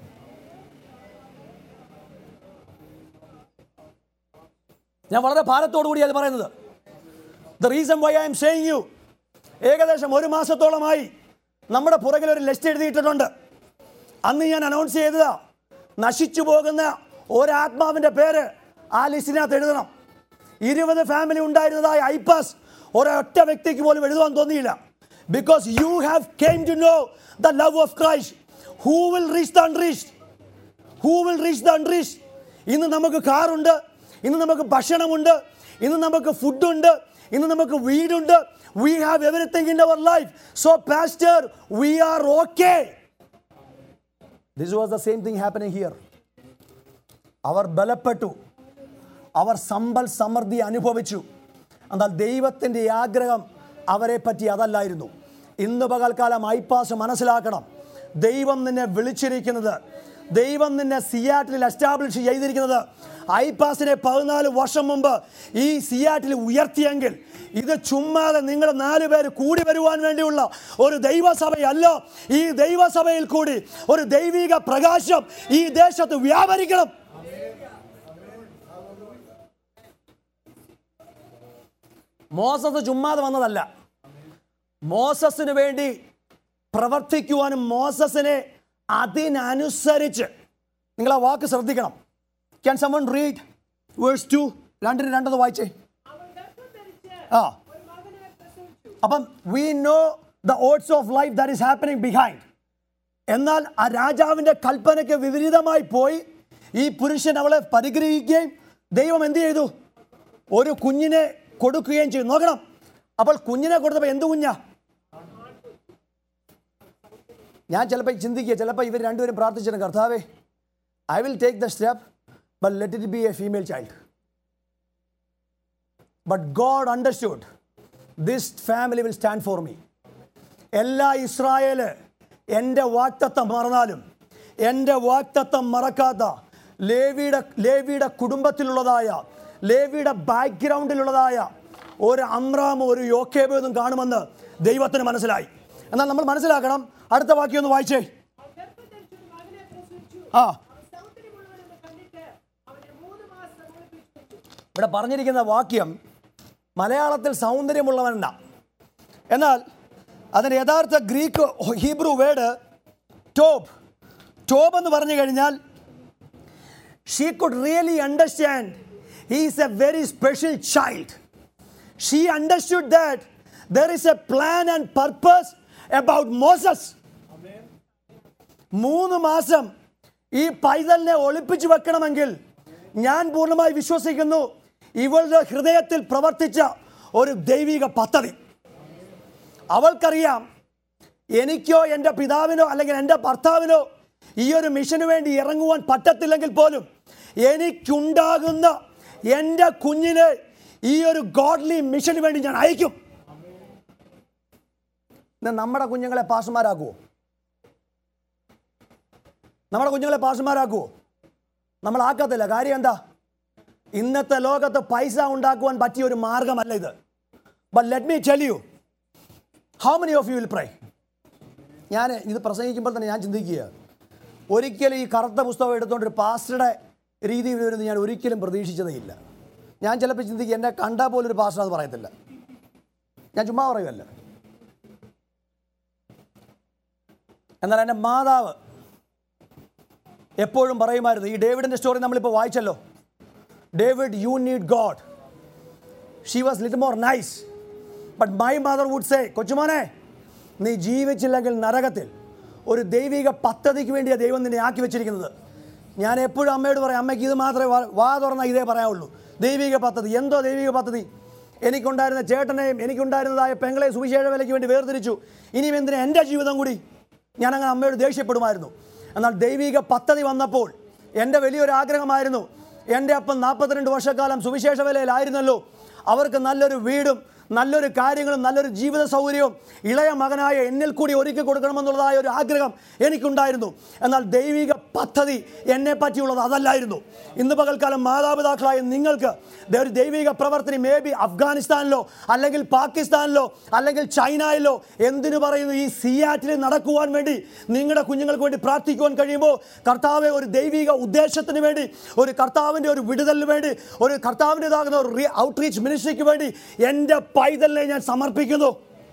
ഞാൻ വളരെ ഭാരത്തോടു കൂടി അത് പറയുന്നത് the reason why I'm saying you ഏകദേശം ഒരു മാസത്തോളമായി നമ്മുടെ പുറകിൽ ഒരു ലിസ്റ്റ് എഴുതിയിട്ടിട്ടുണ്ട് അന്ന് ഞാൻ അനൗൺസ് ചെയ്തതാ നശിച്ചു പോകുന്ന ഒരാത്മാവിൻ്റെ പേര് ആ ലിസ്റ്റിനകത്ത് എഴുതണം ഇരുപത് ഫാമിലി ഉണ്ടായിരുന്നതായ ഐപാസ് ഒരൊറ്റ വ്യക്തിക്ക് പോലും എഴുതുവാൻ തോന്നിയില്ല because you have came to know the love of Christ who will reach the unreached who will reach the unreach ഇന്ന് നമുക്ക് കാറുണ്ട് ഇന്ന് നമുക്ക് ഭക്ഷണമുണ്ട് ഇന്ന് നമുക്ക് ഫുഡുണ്ട് ഇന്ന് നമുക്ക് വീടുണ്ട് we have everything in our life so pastor we are okay this was the same thing happening here അവർ ബലപ്പെട്ടു അവർ സമ്പൽ സമൃദ്ധി അനുഭവിച്ചു എന്നാൽ ദൈവത്തിൻ്റെ ആഗ്രഹം അവരെ പറ്റി അതല്ലായിരുന്നു ഇന്ന് പകൽക്കാലം ഐപ്പാസ് മനസ്സിലാക്കണം ദൈവം നിന്നെ വിളിച്ചിരിക്കുന്നത് ദൈവം നിന്നെ സിയാറ്റിൽ എസ്റ്റാബ്ലിഷ് ചെയ്തിരിക്കുന്നത് ഐപാസിനെ പതിനാല് വർഷം മുമ്പ് ഈ സിയാറ്റിൽ ഉയർത്തിയെങ്കിൽ ഇത് ചുമ്മാതെ നിങ്ങൾ നാല് പേര് കൂടി വരുവാൻ വേണ്ടിയുള്ള ഒരു ദൈവസഭയല്ല ഈ ദൈവസഭയിൽ കൂടി ഒരു ദൈവിക പ്രകാശം ഈ ദേശത്ത് വ്യാപരിക്കണം മോസസ് ചുമ്മാതെ വന്നതല്ല മോസസിന് വേണ്ടി പ്രവർത്തിക്കുവാനും മോസസിനെ അതിനനുസരിച്ച് നിങ്ങൾ ആ വാക്ക് ശ്രദ്ധിക്കണം can someone read verse two രണ്ടിന് രണ്ടത് വായിച്ചേ അവൾ ഗർഭം ധരിച്ച് ആ ഒരു മകനെ പ്രസവിച്ചു അപ്പം we know the odds of life that is happening behind എന്നാൽ ആ രാജാവിൻ്റെ കൽപ്പനയ്ക്ക് വിപരീതമായി പോയി ഈ പുരുഷൻ അവളെ പരിഗ്രഹിക്കുകയും ദൈവം എന്ത് ചെയ്തു ഒരു കുഞ്ഞിനെ കൊടുക്കുകയും ചെയ്തു നോക്കണം അപ്പോൾ കുഞ്ഞിനെ കൊടുത്തപ്പോൾ എന്ത് കുഞ്ഞാ ഞാൻ ചിലപ്പോൾ ചിന്തിക്കുക ചിലപ്പോൾ ഇവർ രണ്ടുപേരും പ്രാർത്ഥിച്ചിരുന്നു കർത്താവേ I will take the step but let it be a female child but God understood this family will stand for me എല്ലാ ഇസ്രായേല് എൻ്റെ വാക്തത്വം മറന്നാലും എൻ്റെ വാക്തത്വം മറക്കാത്ത ലേവിയുടെ ലേവിയുടെ കുടുംബത്തിലുള്ളതായ ലേവിയുടെ ബാക്ക്ഗ്രൗണ്ടിലുള്ളതായ ഒരു അമ്രാമോ ഒരു യോക്കേബോന്നും കാണുമെന്ന് ദൈവത്തിന് മനസ്സിലായി എന്നാൽ നമ്മൾ മനസ്സിലാക്കണം അടുത്ത വാക്യം ഒന്ന് വായിച്ചേ അവൾ ഗർഭം ധരിച്ച് ഒരു മകനെ പ്രസവിച്ചു ആ അവൻ സൗന്ദര്യമുള്ളവനെന്ന് കണ്ടിട്ട് അവനെ മൂന്ന് മാസം ഒളിപ്പിച്ചു ഇവിടെ പറഞ്ഞിരിക്കുന്ന വാക്യം മലയാളത്തിൽ സൗന്ദര്യമുള്ളവനെന്ന എന്നാൽ അതിൻ്റെ യഥാർത്ഥ ഗ്രീക്ക് ഹീബ്രു വേർഡ് ടോബ് ടോബ് എന്ന് പറഞ്ഞു കഴിഞ്ഞാൽ she could really understand he is a very special child she understood that there is a plan and purpose about Moses മൂന്ന് മാസം ഈ പൈതലിനെ ഒളിപ്പിച്ചു വെക്കണമെങ്കിൽ ഞാൻ പൂർണ്ണമായി വിശ്വസിക്കുന്നു ഇവളുടെ ഹൃദയത്തിൽ പ്രവർത്തിച്ച ഒരു ദൈവിക പദ്ധതി അവൾക്കറിയാം എനിക്കോ എൻ്റെ പിതാവിനോ അല്ലെങ്കിൽ എൻ്റെ ഭർത്താവിനോ ഈ ഒരു മിഷന് വേണ്ടി ഇറങ്ങുവാൻ പറ്റത്തില്ലെങ്കിൽ പോലും എനിക്കുണ്ടാകുന്ന എൻ്റെ കുഞ്ഞിനെ ഈ ഒരു ഗോഡ്ലി മിഷന് വേണ്ടി ഞാൻ അയക്കും ഇന്ന് നമ്മുടെ കുഞ്ഞുങ്ങളെ പാഷന്മാരാക്കുമോ നമ്മുടെ കുഞ്ഞുങ്ങളെ പാഷന്മാരാക്കുമോ നമ്മൾ ആക്കത്തില്ല കാര്യം എന്താ ഇന്നത്തെ ലോകത്ത് പൈസ ഉണ്ടാക്കുവാൻ പറ്റിയ ഒരു മാർഗമല്ല ഇത് but let me tell you how many of you will pray ഞാൻ ഇത് പ്രസംഗിക്കുമ്പോൾ തന്നെ ഞാൻ ചിന്തിക്കുക ഒരിക്കലും ഈ കറുത്ത പുസ്തകം എടുത്തുകൊണ്ട് ഒരു പാസ്റ്ററുടെ രീതിയിൽ വരുന്നത് ഞാൻ ഒരിക്കലും പ്രതീക്ഷിച്ചതേ ഇല്ല ഞാൻ ചിലപ്പോൾ ചിന്തിക്കുക എന്നെ കണ്ടാൽ പോലും ഒരു പാസ്റ്റർ അത് പറയത്തില്ല ഞാൻ ചുമ്മാ പറയുമല്ല എന്നാൽ എൻ്റെ മാതാവ് എപ്പോഴും പറയുമായിരുന്നു ഈ ഡേവിഡിൻ്റെ സ്റ്റോറി നമ്മളിപ്പോൾ വായിച്ചല്ലോ David you need God she was little more nice but my mother would say കൊച്ചുമോനെ നീ ജീവിച്ചില്ലെങ്കിൽ നരകത്തിൽ ഒരു ദൈവിക പദ്ധതിക്ക് വേണ്ടിയാണ് ദൈവം നിന്നെ ആക്കി വെച്ചിരിക്കുന്നത് ഞാൻ എപ്പോഴും അമ്മയോട് പറയും അമ്മയ്ക്ക് ഇത് മാത്രമേ വാ- വാ തുറന്നാൽ ഇതേ പറയാവുള്ളൂ ദൈവിക പദ്ധതി എന്തോ ദൈവിക പദ്ധതി എനിക്കുണ്ടായിരുന്ന ചേട്ടനെയും എനിക്കുണ്ടായിരുന്നതായ പെങ്ങളെ സുവിശേഷ വിലയ്ക്ക് വേണ്ടി വേർതിരിച്ചു ഇനിയും എന്തിനാ എൻ്റെ ജീവിതം കൂടി ഞാൻ അങ്ങനെ അമ്മയോട് ദേഷ്യപ്പെടുമായിരുന്നു എന്നാൽ ദൈവിക പദ്ധതി വന്നപ്പോൾ എൻ്റെ വലിയൊരു ആഗ്രഹമായിരുന്നു എൻ്റെ അപ്പം നാൽപ്പത്തിരണ്ട് വർഷക്കാലം സുവിശേഷ വിലയിലായിരുന്നല്ലോ അവർക്ക് നല്ലൊരു വീടും നല്ലൊരു കാര്യങ്ങളും നല്ലൊരു ജീവിത സൗകര്യവും ഇളയ മകനായ എന്നിൽ കൂടി ഒരുക്കി കൊടുക്കണമെന്നുള്ളതായ ഒരു ആഗ്രഹം എനിക്കുണ്ടായിരുന്നു എന്നാൽ ദൈവിക പദ്ധതി എന്നെ പറ്റിയുള്ളത് അതല്ലായിരുന്നു ഇന്ന് പകൽക്കാലം മാതാപിതാക്കളായ നിങ്ങൾക്ക് ദേ ഒരു ദൈവിക പ്രവർത്തനം മേ ബി അഫ്ഗാനിസ്ഥാനിലോ അല്ലെങ്കിൽ പാകിസ്ഥാനിലോ അല്ലെങ്കിൽ ചൈനയിലോ എന്തിനു പറയുന്നു ഈ സിയാറ്റിൽ നടക്കുവാൻ വേണ്ടി നിങ്ങളുടെ കുഞ്ഞുങ്ങൾക്ക് വേണ്ടി പ്രാർത്ഥിക്കുവാൻ കഴിയുമ്പോൾ കർത്താവെ ഒരു ദൈവിക ഉദ്ദേശത്തിന് വേണ്ടി ഒരു കർത്താവിൻ്റെ ഒരു വിടുതലിന് വേണ്ടി ഒരു കർത്താവിൻ്റെതാകുന്ന ഒരു റീ ഔട്ട്റീച്ച് മിനിസ്ട്രിക്ക് വേണ്ടി എൻ്റെ പൈതലിനെ ഞാൻ സമർപ്പിക്കുന്നു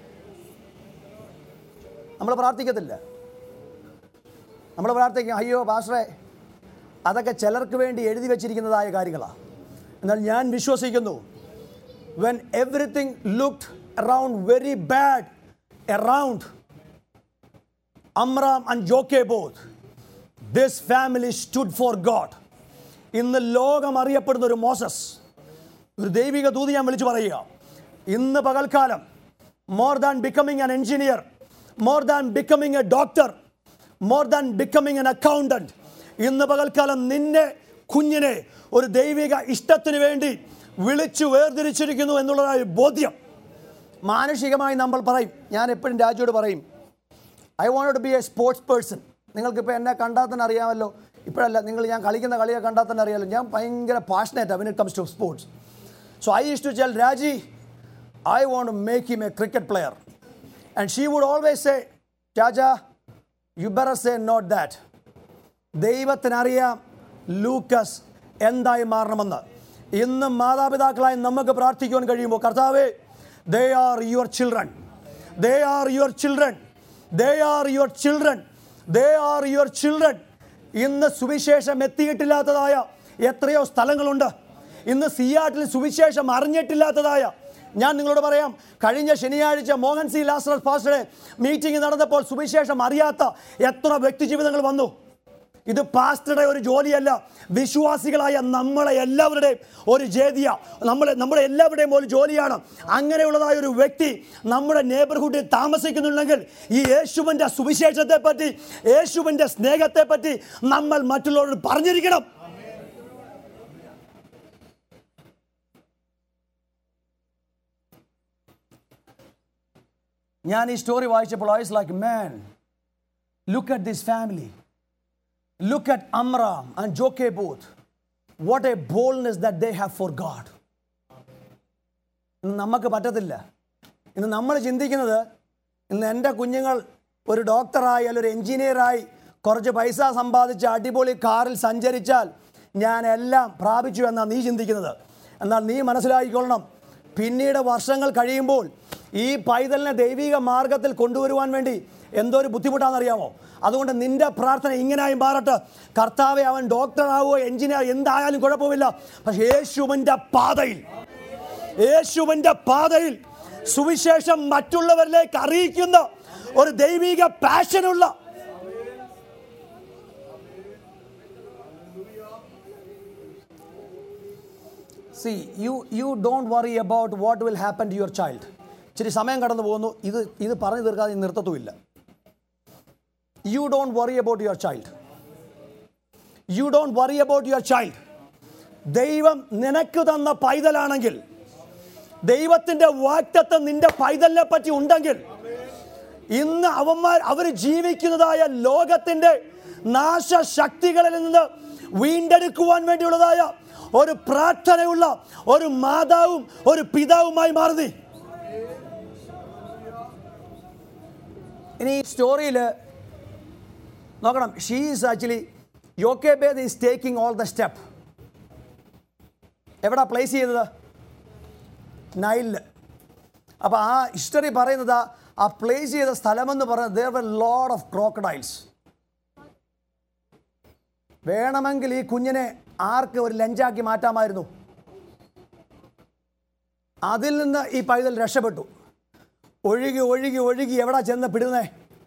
നമ്മൾ പ്രാർത്ഥിക്കത്തില്ല നമ്മൾ പ്രാർത്ഥിക്കും അയ്യോ പാസ്റ്ററെ അതൊക്കെ ചിലർക്ക് വേണ്ടി എഴുതി വെച്ചിരിക്കുന്നതായ കാര്യങ്ങളാണ് എന്നാൽ ഞാൻ വിശ്വസിക്കുന്നു when everything looked around very bad around Amram and ജോക്കെ both this family stood for God ഇന്ന് ലോകം അറിയപ്പെടുന്ന ഒരു മോസസ് ഒരു ദൈവിക ദൂതി ഞാൻ വിളിച്ചു പറയുക ഇന്ന് പകൽക്കാലം more than becoming an engineer more than becoming a doctor more than becoming an accountant ഇന്ന് പകൽക്കാലം നിന്നെ കുഞ്ഞിനെ ഒരു ദൈവിക ഇഷ്ടത്തിന് വേണ്ടി വിളിച്ചു വേർതിരിച്ചിരിക്കുന്നു എന്നുള്ളതായ ബോധ്യം മാനുഷികമായി നമ്മൾ പറയും ഞാൻ എപ്പോഴും രാജുവോട് പറയും I want to be a sports person നിങ്ങൾക്കിപ്പോൾ എന്നെ കണ്ടാൽ തന്നെ അറിയാമല്ലോ ഇപ്പോഴല്ല നിങ്ങൾ ഞാൻ കളിക്കുന്ന കളിയെ കണ്ടാൽ തന്നെ അറിയാമല്ലോ ഞാൻ ഭയങ്കര passionate when it comes to sports so I use to tell Raji I want to make him a cricket player and she would always say Raja you better say not that ദൈവത്തിനറിയാം ലൂക്കസ് എന്തായി മാറണമെന്ന് ഇന്ന് മാതാപിതാക്കളായി നമുക്ക് പ്രാർത്ഥിക്കുവാൻ കഴിയുമ്പോൾ കർത്താവേ they are your children they are your children they are your children they are your children ഇന്ന് സുവിശേഷം എത്തിയിട്ടില്ലാത്തതായ എത്രയോ സ്ഥലങ്ങളുണ്ട് ഇന്ന് സിയാട്ടിൽ സുവിശേഷം അറിഞ്ഞിട്ടില്ലാത്തതായ ഞാൻ നിങ്ങളോട് പറയാം കഴിഞ്ഞ ശനിയാഴ്ച മോഹൻ സി ലാസ്റസ് പാസ്റ്ററെ മീറ്റിംഗ് നടന്നപ്പോൾ സുവിശേഷം അറിയാത്ത എത്ര വ്യക്തിജീവിതങ്ങൾ വന്നു ഇത് പാസ്റ്ററുടെ ഒരു ജോലിയല്ല വിശ്വാസികളായ നമ്മളെ എല്ലാവരുടെയും ഒരു ജേതിയ നമ്മളെ നമ്മുടെ എല്ലാവരുടെയും ഒരു ജോലിയാണ് അങ്ങനെയുള്ളതായ ഒരു വ്യക്തി നമ്മുടെ നെയ്ബർഹുഡിൽ താമസിക്കുന്നുണ്ടെങ്കിൽ ഈ യേശുവിൻ്റെ സുവിശേഷത്തെ പറ്റി യേശുവിൻ്റെ സ്നേഹത്തെ പറ്റി നമ്മൾ മറ്റുള്ളവരോട് പറഞ്ഞിരിക്കണം ഞാൻ ഈ സ്റ്റോറി വായിച്ചപ്പോൾ I like man look at this family Look at Amram and Jochebed. What a boldness that they have for God. ഇന്ന് നമുക്ക് പറ്റത്തില്ല ഇന്ന് നമ്മൾ ചിന്തിക്കുന്നത് ഇന്ന് എൻ്റെ കുഞ്ഞുങ്ങൾ ഒരു ഡോക്ടറായി അല്ലെങ്കിൽ ഒരു എഞ്ചിനീയറായി കുറച്ച് പൈസ സമ്പാദിച്ച് അടിപൊളി കാറിൽ സഞ്ചരിച്ചാൽ ഞാൻ എല്ലാം പ്രാപിച്ചു എന്നാണ് നീ ചിന്തിക്കുന്നത് എന്നാൽ നീ മനസ്സിലാക്കിക്കൊള്ളണം പിന്നീട് വർഷങ്ങൾ കഴിയുമ്പോൾ ഈ പൈതലിനെ ദൈവിക മാർഗത്തിൽ കൊണ്ടുവരുവാൻ വേണ്ടി എന്തോ ഒരു ബുദ്ധിമുട്ടാണെന്നറിയാമോ അതുകൊണ്ട് നിന്റെ പ്രാർത്ഥന ഇങ്ങനായി മാറട്ടെ കർത്താവെ അവൻ ഡോക്ടറാവോ എഞ്ചിനീയർ എന്തായാലും കുഴപ്പമില്ല പക്ഷേ യേശുവിൻ്റെ പാതയിൽ യേശുവിൻ്റെ പാതയിൽ സുവിശേഷം മറ്റുള്ളവരിലേക്ക് അറിയിക്കുന്ന ഒരു ദൈവിക പാഷനുള്ള see you you don't worry about what will happen to your child ഇച്ചിരി സമയം കടന്നു പോകുന്നു ഇത് ഇത് പറഞ്ഞു തീർക്കാതെ നിർത്തത്തുമില്ല you don't worry about your child you don't worry about your child ദൈവം നിനക്ക് തന്ന പൈതലാണെങ്കിൽ ദൈവത്തിൻ്റെ വാക്തത്വം നിന്റെ പൈതലിനെ പറ്റി ഉണ്ടെങ്കിൽ ഇന്ന് അവന്മാർ അവർ ജീവിക്കുന്നതായ ലോകത്തിൻ്റെ നാശശക്തികളിൽ നിന്ന് വീണ്ടെടുക്കുവാൻ വേണ്ടിയുള്ളതായ ഒരു പ്രാർത്ഥനയുള്ള ഒരു മാതാവും ഒരു പിതാവുമായി മാറുതി ഇനി ഈ സ്റ്റോറിയിൽ നോക്കണം she is actually Jochebed is taking all the step എവിടെ പ്ലേസ് ചെയ്തത് നൈലിൽ അപ്പോൾ ആ ഹിസ്റ്ററി പറയുന്നത് ആ പ്ലേസ് ചെയ്ത സ്ഥലമെന്ന് പറയുന്നത് there were load of crocodiles വേണമെങ്കിൽ ഈ കുഞ്ഞിനെ ആർക്ക് ഒരു ലഞ്ചാക്കി മാറ്റാമായിരുന്നു അതിൽ നിന്ന് ഈ പൈതൽ രക്ഷപ്പെട്ടു ഒഴുകി ഒഴുകി ഒഴുകി എവിടെ ചെന്ന് പിടുന്നേ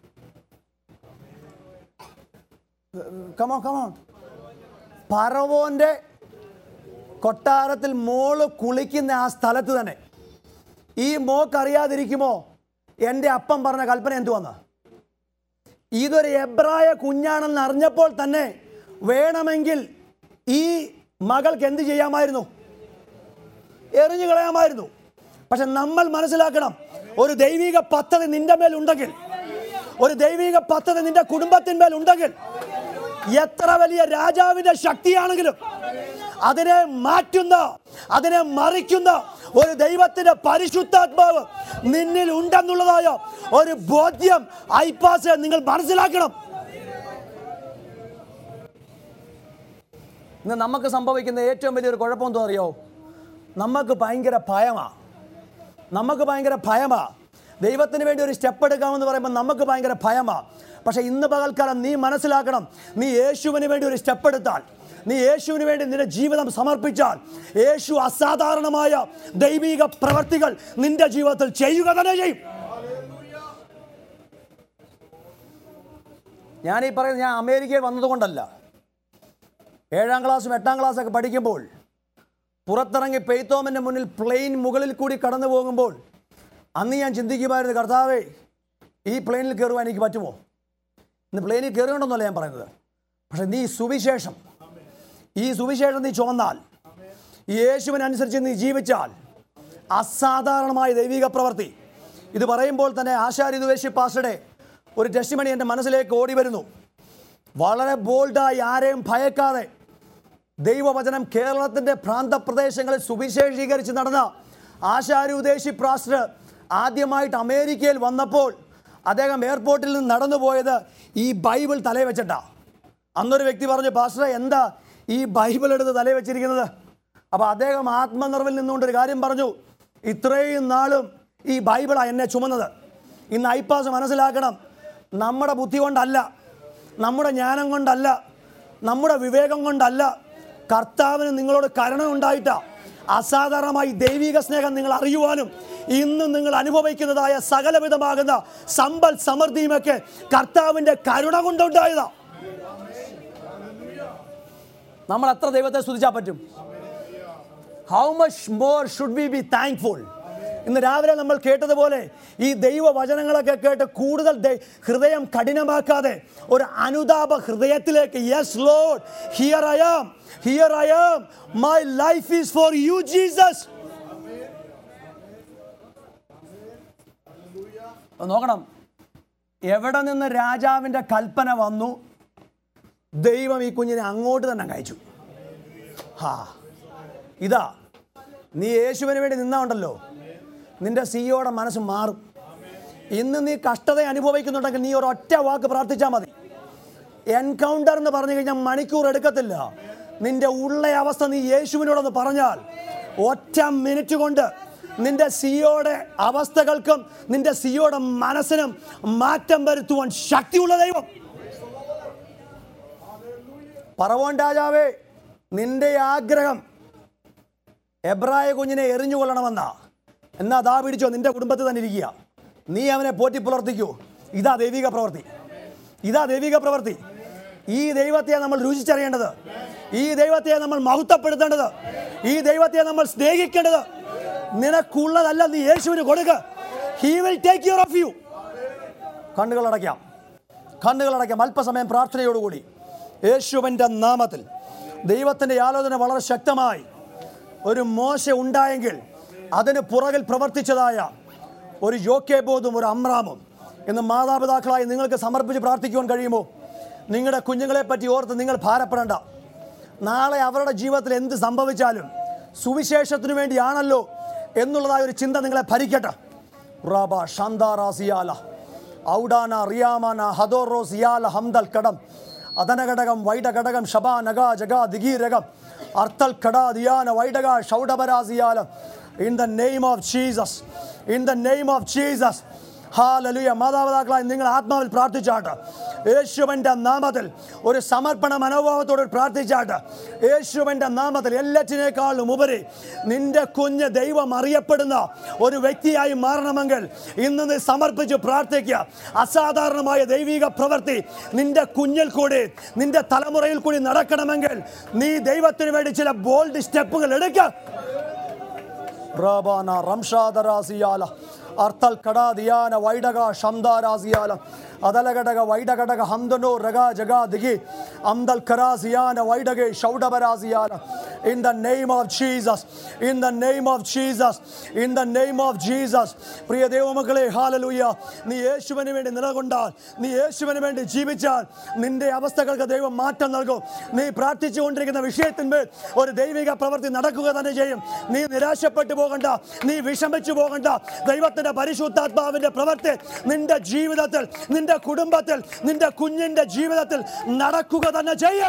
കമോ കമോ പറവോന്റെ കൊട്ടാരത്തിൽ മോള് കുളിക്കുന്ന ആ സ്ഥലത്ത് തന്നെ ഈ മോക്കറിയാതിരിക്കുമോ എൻ്റെ അപ്പം പറഞ്ഞ കൽപ്പന എന്തുവന്ന് ഇതൊരു എബ്രായ കുഞ്ഞാണെന്ന് അറിഞ്ഞപ്പോൾ തന്നെ വേണമെങ്കിൽ ഈ മകൾക്ക് എന്ത് ചെയ്യാമായിരുന്നു എറിഞ്ഞു കളയാമായിരുന്നു പക്ഷെ നമ്മൾ മനസ്സിലാക്കണം ഒരു ദൈവിക പദ്ധതി നിന്റെ മേൽ ഉണ്ടെങ്കിൽ ഒരു ദൈവിക പദ്ധതി നിന്റെ കുടുംബത്തിന്മേൽ ഉണ്ടെങ്കിൽ എത്ര വലിയ രാജാവിന്റെ ശക്തിയാണെങ്കിലും അതിനെ മാറ്റുന്ന അതിനെ മറിക്കുന്ന ഒരു ദൈവത്തിന്റെ പരിശുദ്ധാത്മാവ് നിന്നിൽ ഉണ്ടെന്നുള്ളതായ ഒരു ബോധ്യം ഐപാസ് നിങ്ങൾ മനസ്സിലാക്കണം ഇന്ന് നമുക്ക് സംഭവിക്കുന്ന ഏറ്റവും വലിയൊരു കുഴപ്പം എന്താ അറിയോ നമുക്ക് ഭയങ്കര ഭയമാ നമുക്ക് ഭയങ്കര ഭയമാ ദൈവത്തിന് വേണ്ടി ഒരു സ്റ്റെപ്പ് എടുക്കാമെന്ന് പറയുമ്പോൾ നമുക്ക് ഭയങ്കര ഭയമാ പക്ഷെ ഇന്ന് പകൽക്കാലം നീ മനസ്സിലാക്കണം നീ യേശുവിന് വേണ്ടി ഒരു സ്റ്റെപ്പ് എടുത്താൽ നീ യേശുവിന് വേണ്ടി നിന്റെ ജീവിതം സമർപ്പിച്ചാൽ യേശു അസാധാരണമായ ദൈവിക പ്രവർത്തികൾ നിന്റെ ജീവിതത്തിൽ ചെയ്യുക തന്നെ ചെയ്യും ഞാൻ ഈ പറയുന്നത് ഞാൻ അമേരിക്കയിൽ വന്നതുകൊണ്ടല്ല ഏഴാം ക്ലാസ്സും എട്ടാം ക്ലാസ്സൊക്കെ പഠിക്കുമ്പോൾ പുറത്തിറങ്ങി പെയ്ത്തോമിൻ്റെ മുന്നിൽ പ്ലെയിൻ മുകളിൽ കൂടി കടന്നു പോകുമ്പോൾ അന്ന് ഞാൻ ചിന്തിക്കുമായിരുന്നു കർത്താവേ ഈ പ്ലെയിനിൽ കയറുവാൻ എനിക്ക് പറ്റുമോ ഇന്ന് പ്ലെയിനിൽ കയറുകയുണ്ടെന്നല്ല ഞാൻ പറയുന്നത് പക്ഷെ നീ സുവിശേഷം ഈ സുവിശേഷം നീ ചുമന്നാൽ ഈ യേശുവിനനുസരിച്ച് നീ ജീവിച്ചാൽ അസാധാരണമായ ദൈവിക പ്രവൃത്തി ഇത് പറയുമ്പോൾ തന്നെ ആശാരിദ്വേഷി പാസ്റ്ററുടെ ഒരു ടെസ്റ്റിമണി എൻ്റെ മനസ്സിലേക്ക് ഓടി വരുന്നു വളരെ ബോൾഡായി ആരെയും ഭയക്കാതെ ദൈവവചനം കേരളത്തിൻ്റെ പ്രാന്തപ്രദേശങ്ങളിൽ സുവിശേഷീകരിച്ച് നടന്ന ആശാരുദ്ദേശി പ്രാസ്റ്റർ ആദ്യമായിട്ട് അമേരിക്കയിൽ വന്നപ്പോൾ അദ്ദേഹം എയർപോർട്ടിൽ നിന്ന് നടന്നു പോയത് ഈ ബൈബിൾ തലയിൽ വെച്ചിട്ടാണ് അന്നൊരു വ്യക്തി പറഞ്ഞു പാസ്റ്ററെ എന്താ ഈ ബൈബിൾ എടുത്ത് തലയിൽ വെച്ചിരിക്കുന്നത് അപ്പോൾ അദ്ദേഹം ആത്മനിർവിൽ നിന്നുകൊണ്ട് ഒരു കാര്യം പറഞ്ഞു ഇത്രയും നാളും ഈ ബൈബിളാണ് എന്നെ ചുമന്നത് ഇന്ന് ഐപ്പാസ് മനസ്സിലാക്കണം നമ്മുടെ ബുദ്ധി കൊണ്ടല്ല നമ്മുടെ ജ്ഞാനം കൊണ്ടല്ല നമ്മുടെ വിവേകം കൊണ്ടല്ല കർത്താവിന് നിങ്ങളോട് കരുണ ഉണ്ടായിട്ടാ അസാധാരണമായി ദൈവിക സ്നേഹം നിങ്ങൾ അറിയുവാനും ഇന്ന് നിങ്ങൾ അനുഭവിക്കുന്നതായ സകലവിധമാകുന്ന സമ്പൽ സമൃദ്ധിയുമൊക്കെ കർത്താവിൻ്റെ കരുണ കൊണ്ടുണ്ടായതാ നമ്മൾ എത്ര ദൈവത്തെ സ്തുതിച്ചാൽ പറ്റും how much more should be be thankful ഇന്ന് രാവിലെ നമ്മൾ കേട്ടതുപോലെ ഈ ദൈവവചനങ്ങളൊക്കെ കേട്ട് കൂടുതൽ ദൈ- ഹൃദയം കഠിനമാക്കാതെ ഒരു അനുതാപ ഹൃദയത്തിലേക്ക് yes lord here I am here I am my life is for you Jesus നോക്കണം എവിടെ നിന്ന് രാജാവിൻ്റെ കൽപ്പന വന്നു ദൈവം ഈ കുഞ്ഞിനെ അങ്ങോട്ട് തന്നെ അയച്ചു ഹാ ഇതാ നീ യേശുവിന് വേണ്ടി നിന്നാണ്ടല്ലോ നിന്റെ സിയോടെ മനസ്സ് മാറും ഇന്ന് നീ കഷ്ടത അനുഭവിക്കുന്നുണ്ടെങ്കിൽ നീ ഒരു ഒറ്റ വാക്ക് പ്രാർത്ഥിച്ചാൽ മതി എൻകൗണ്ടർ എന്ന് പറഞ്ഞു കഴിഞ്ഞാൽ മണിക്കൂർ എടുക്കത്തില്ല നിന്റെ ഉള്ള അവസ്ഥ നീ യേശുവിനോടൊന്ന് പറഞ്ഞാൽ ഒറ്റ മിനിറ്റ് കൊണ്ട് നിന്റെ സിയോടെ അവസ്ഥകൾക്കും നിന്റെ സിയോടെ മനസ്സിനും മാറ്റം വരുത്തുവാൻ ശക്തിയുള്ള ദൈവം പറവോൻ രാജാവേ നിന്റെ ആഗ്രഹം എബ്രായ കുഞ്ഞിനെ എറിഞ്ഞു കൊള്ളണമെന്ന എന്നാ ദാ പിടിച്ചോ നിന്റെ കുടുംബത്തിൽ തന്നെ ഇരിക്കുക നീ അവനെ പോറ്റി പുലർത്തിക്കൂ ഇതാ ദൈവിക പ്രവൃത്തി ഇതാ ദൈവിക പ്രവൃത്തി ഈ ദൈവത്തെ നമ്മൾ രുചിച്ചറിയേണ്ടത് ഈ ദൈവത്തെ നമ്മൾ മഹത്വപ്പെടുത്തേണ്ടത് ഈ ദൈവത്തെ നമ്മൾ സ്നേഹിക്കേണ്ടത് നിനക്കുള്ളതല്ല നീ യേശുവിന് കൊടുക്ക he will take your of you കണ്ണുകൾ അടയ്ക്കാം കണ്ണുകൾ അടയ്ക്കാം അല്പസമയം പ്രാർത്ഥനയോടുകൂടി യേശുവിൻ്റെ നാമത്തിൽ ദൈവത്തിൻ്റെ ആലോചന വളരെ ശക്തമായി ഒരു മോശ ഉണ്ടായെങ്കിൽ അതിന് പുറകിൽ പ്രവർത്തിച്ചതായ ഒരു യോക്കേബോധും ഒരു അമ്രാമും എന്ന് മാതാപിതാക്കളായി നിങ്ങൾക്ക് സമർപ്പിച്ച് പ്രാർത്ഥിക്കുവാൻ കഴിയുമോ നിങ്ങളുടെ കുഞ്ഞുങ്ങളെ പറ്റി ഓർത്ത് നിങ്ങൾ ഭാരപ്പെടേണ്ട നാളെ അവരുടെ ജീവിതത്തിൽ എന്ത് സംഭവിച്ചാലും സുവിശേഷത്തിനു വേണ്ടിയാണല്ലോ എന്നുള്ളതായ ഒരു ചിന്ത നിങ്ങളെ ഭരിക്കട്ടെ റബ ഷന്താറാസിയാല ഔഡാന റിയാമാന ഹദോറോ സിയാല ഹംദൽ കടം അതനഘടകം വൈഡഘടകം ഷബാ നഗ ജഗ ദിഗീരകം അർത്ഥൽ കട ദിയാന വൈഡക ഷൗഡബരാസിയാലം in the name of Jesus in the name of Jesus hallelujah മാതാപിതാക്കളായി നിങ്ങൾ ആത്മാവിൽ പ്രാർത്ഥിച്ചാട്ട് യേശുവിൻ്റെ നാമത്തിൽ ഒരു സമർപ്പണ മനോഭാവത്തോട് പ്രാർത്ഥിച്ചാട്ട് യേശുവിൻ്റെ നാമത്തിൽ എല്ലാറ്റിനേക്കാളും ഉപരി നിന്റെ കുഞ്ഞ് ദൈവം അറിയപ്പെടുന്ന ഒരു വ്യക്തിയായി മാറണമെങ്കിൽ ഇന്ന് നീ സമർപ്പിച്ച് പ്രാർത്ഥിക്കുക അസാധാരണമായ ദൈവിക പ്രവൃത്തി നിന്റെ കുഞ്ഞിൽ കൂടി നിന്റെ തലമുറയിൽ കൂടി നടക്കണമെങ്കിൽ നീ ദൈവത്തിന് വേണ്ടി ചില ബോൾഡ് സ്റ്റെപ്പുകൾ എടുക്കുക റബാന റംഷാദരാസിയാല അർത്ഥൽ കടാദിയാന വൈഡക ഷംദാരാസിയാല ಅದಲಗಡಗ ವೈಡಗಡಗ ಹಮ್ದನು ರಗ ಜಗ ದಿಗಿ ಅಮ್ದಲ್ ಕರಾಸಿಯಾನ ವೈಡಗೆ ಶೌಡಬರಾಸಿಯಾನ in the name of Jesus in the name of Jesus in the name of Jesus പ്രിയ ദൈവമക്കളെ ഹാലലൂയ നീ യേശുവിന് വേണ്ടി നിലകൊണ്ടാൽ നീ യേശുവിന് വേണ്ടി ജീവിച്ചാൽ നിന്റെ അവസ്ഥകൾക്ക് ദൈവം മാറ്റം നൽകും നീ പ്രാർത്ഥിച്ചുകൊണ്ടിരിക്കുന്ന വിഷയത്തിന്മേൽ ഒരു ദൈവിക പ്രവൃത്തി നടക്കുക തന്നെ ചെയ്യും നീ നിരാശപ്പെട്ടു പോകണ്ട നീ വിഷമിച്ചു പോകണ്ട ദൈവത്തിന്റെ പരിശുദ്ധാത്മാവിന്റെ പ്രവൃത്തി നിന്റെ ജീവിതത്തിൽ നിന്റെ കുടുംബത്തിൽ നിന്റെ കുഞ്ഞിന്റെ ജീവിതത്തിൽ നടക്കുക തന്നെ ചെയ്യും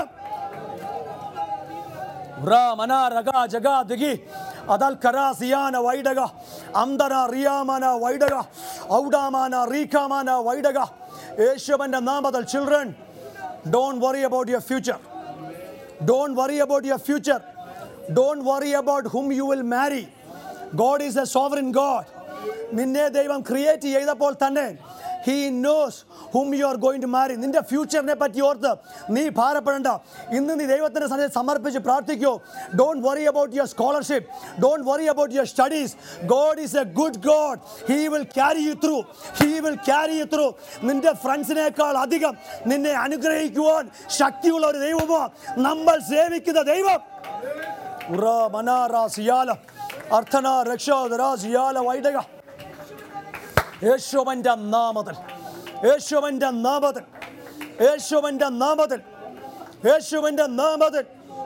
ರಾಮನ ರಗ ಜಗ ದಿಗಿ ಅದಲ್ ಕರ ಸಿಯಾನ ವೈಡಗ ಅಂದನ റിയാമന വൈഡക ഔഡാമാന റീഖാമാന വൈഡക യേശുവന്റെ നാമത്തിൽ children don't worry about your future don't worry about your future don't worry about whom you will marry God is a sovereign God നിന്നെ ദൈവം ക്രിയേറ്റ് ചെയ്തപ്പോൾ തന്നെ he knows whom you are going to marry നിന്റെ ഫ്യൂച്ചറിനെ പറ്റി ഓർത്ത് നീ ഭാരപ്പെടേണ്ട ഇന്ന് നീ ദൈവത്തിന്റെ സന്നിധി സമർപ്പിച്ച് പ്രാർത്ഥിക്കോ don't worry about your scholarship don't worry about your studies God is a good God he will carry you through he will carry you through നിന്റെ ഫ്രണ്ട്സിനേക്കാൾ അധികം നിന്നെ അനുഗ്രഹിക്കുവാൻ ശക്തിയുള്ള ഒരു ദൈവമോ നമ്മൾ സേവിക്കുന്ന ദൈവം ഉറ മനാറ സിയാല അർത്ഥന രക്ഷോദര സിയാല വൈഡക യേശുവന്റെ നാമത്തിൽ യേശുവന്റെ നാമത്തിൽ യേശുവന്റെ നാമത്തിൽ യേശുവന്റെ നാമത്തിൽ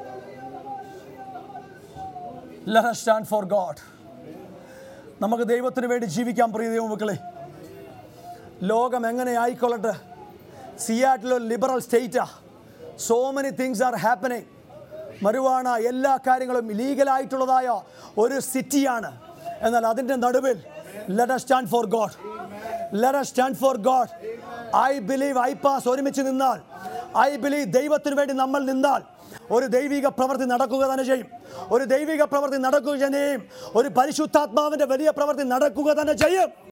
Let us stand for God. നമുക്ക് ദൈവത്തിന് വേണ്ടി ജീവിക്കാൻ പ്രിയ ദൈവമക്കളെ ലോകം എങ്ങനെ ആയിക്കൊള്ളട്ടെ സിയാറ്റിലോ ലിബറൽ സ്റ്റേറ്റാ so many things are happening marijuana എല്ലാ കാര്യങ്ങളും ലീഗലായിട്ടുള്ളതായ ഒരു സിറ്റിയാണ് എന്നാൽ അതിൻ്റെ നടുവിൽ let us stand for God let us stand for God I believe IPAS ഒരുമിച്ച് നിന്നാൽ ഐ ബിലീവ് ദൈവത്തിന് വേണ്ടി നമ്മൾ നിന്നാൽ ഒരു ദൈവിക പ്രവൃത്തി നടക്കുക തന്നെ ചെയ്യും ഒരു ദൈവിക പ്രവൃത്തി നടക്കുക തന്നെ ചെയ്യും ഒരു പരിശുദ്ധാത്മാവിന്റെ വലിയ പ്രവൃത്തി നടക്കുക തന്നെ ചെയ്യും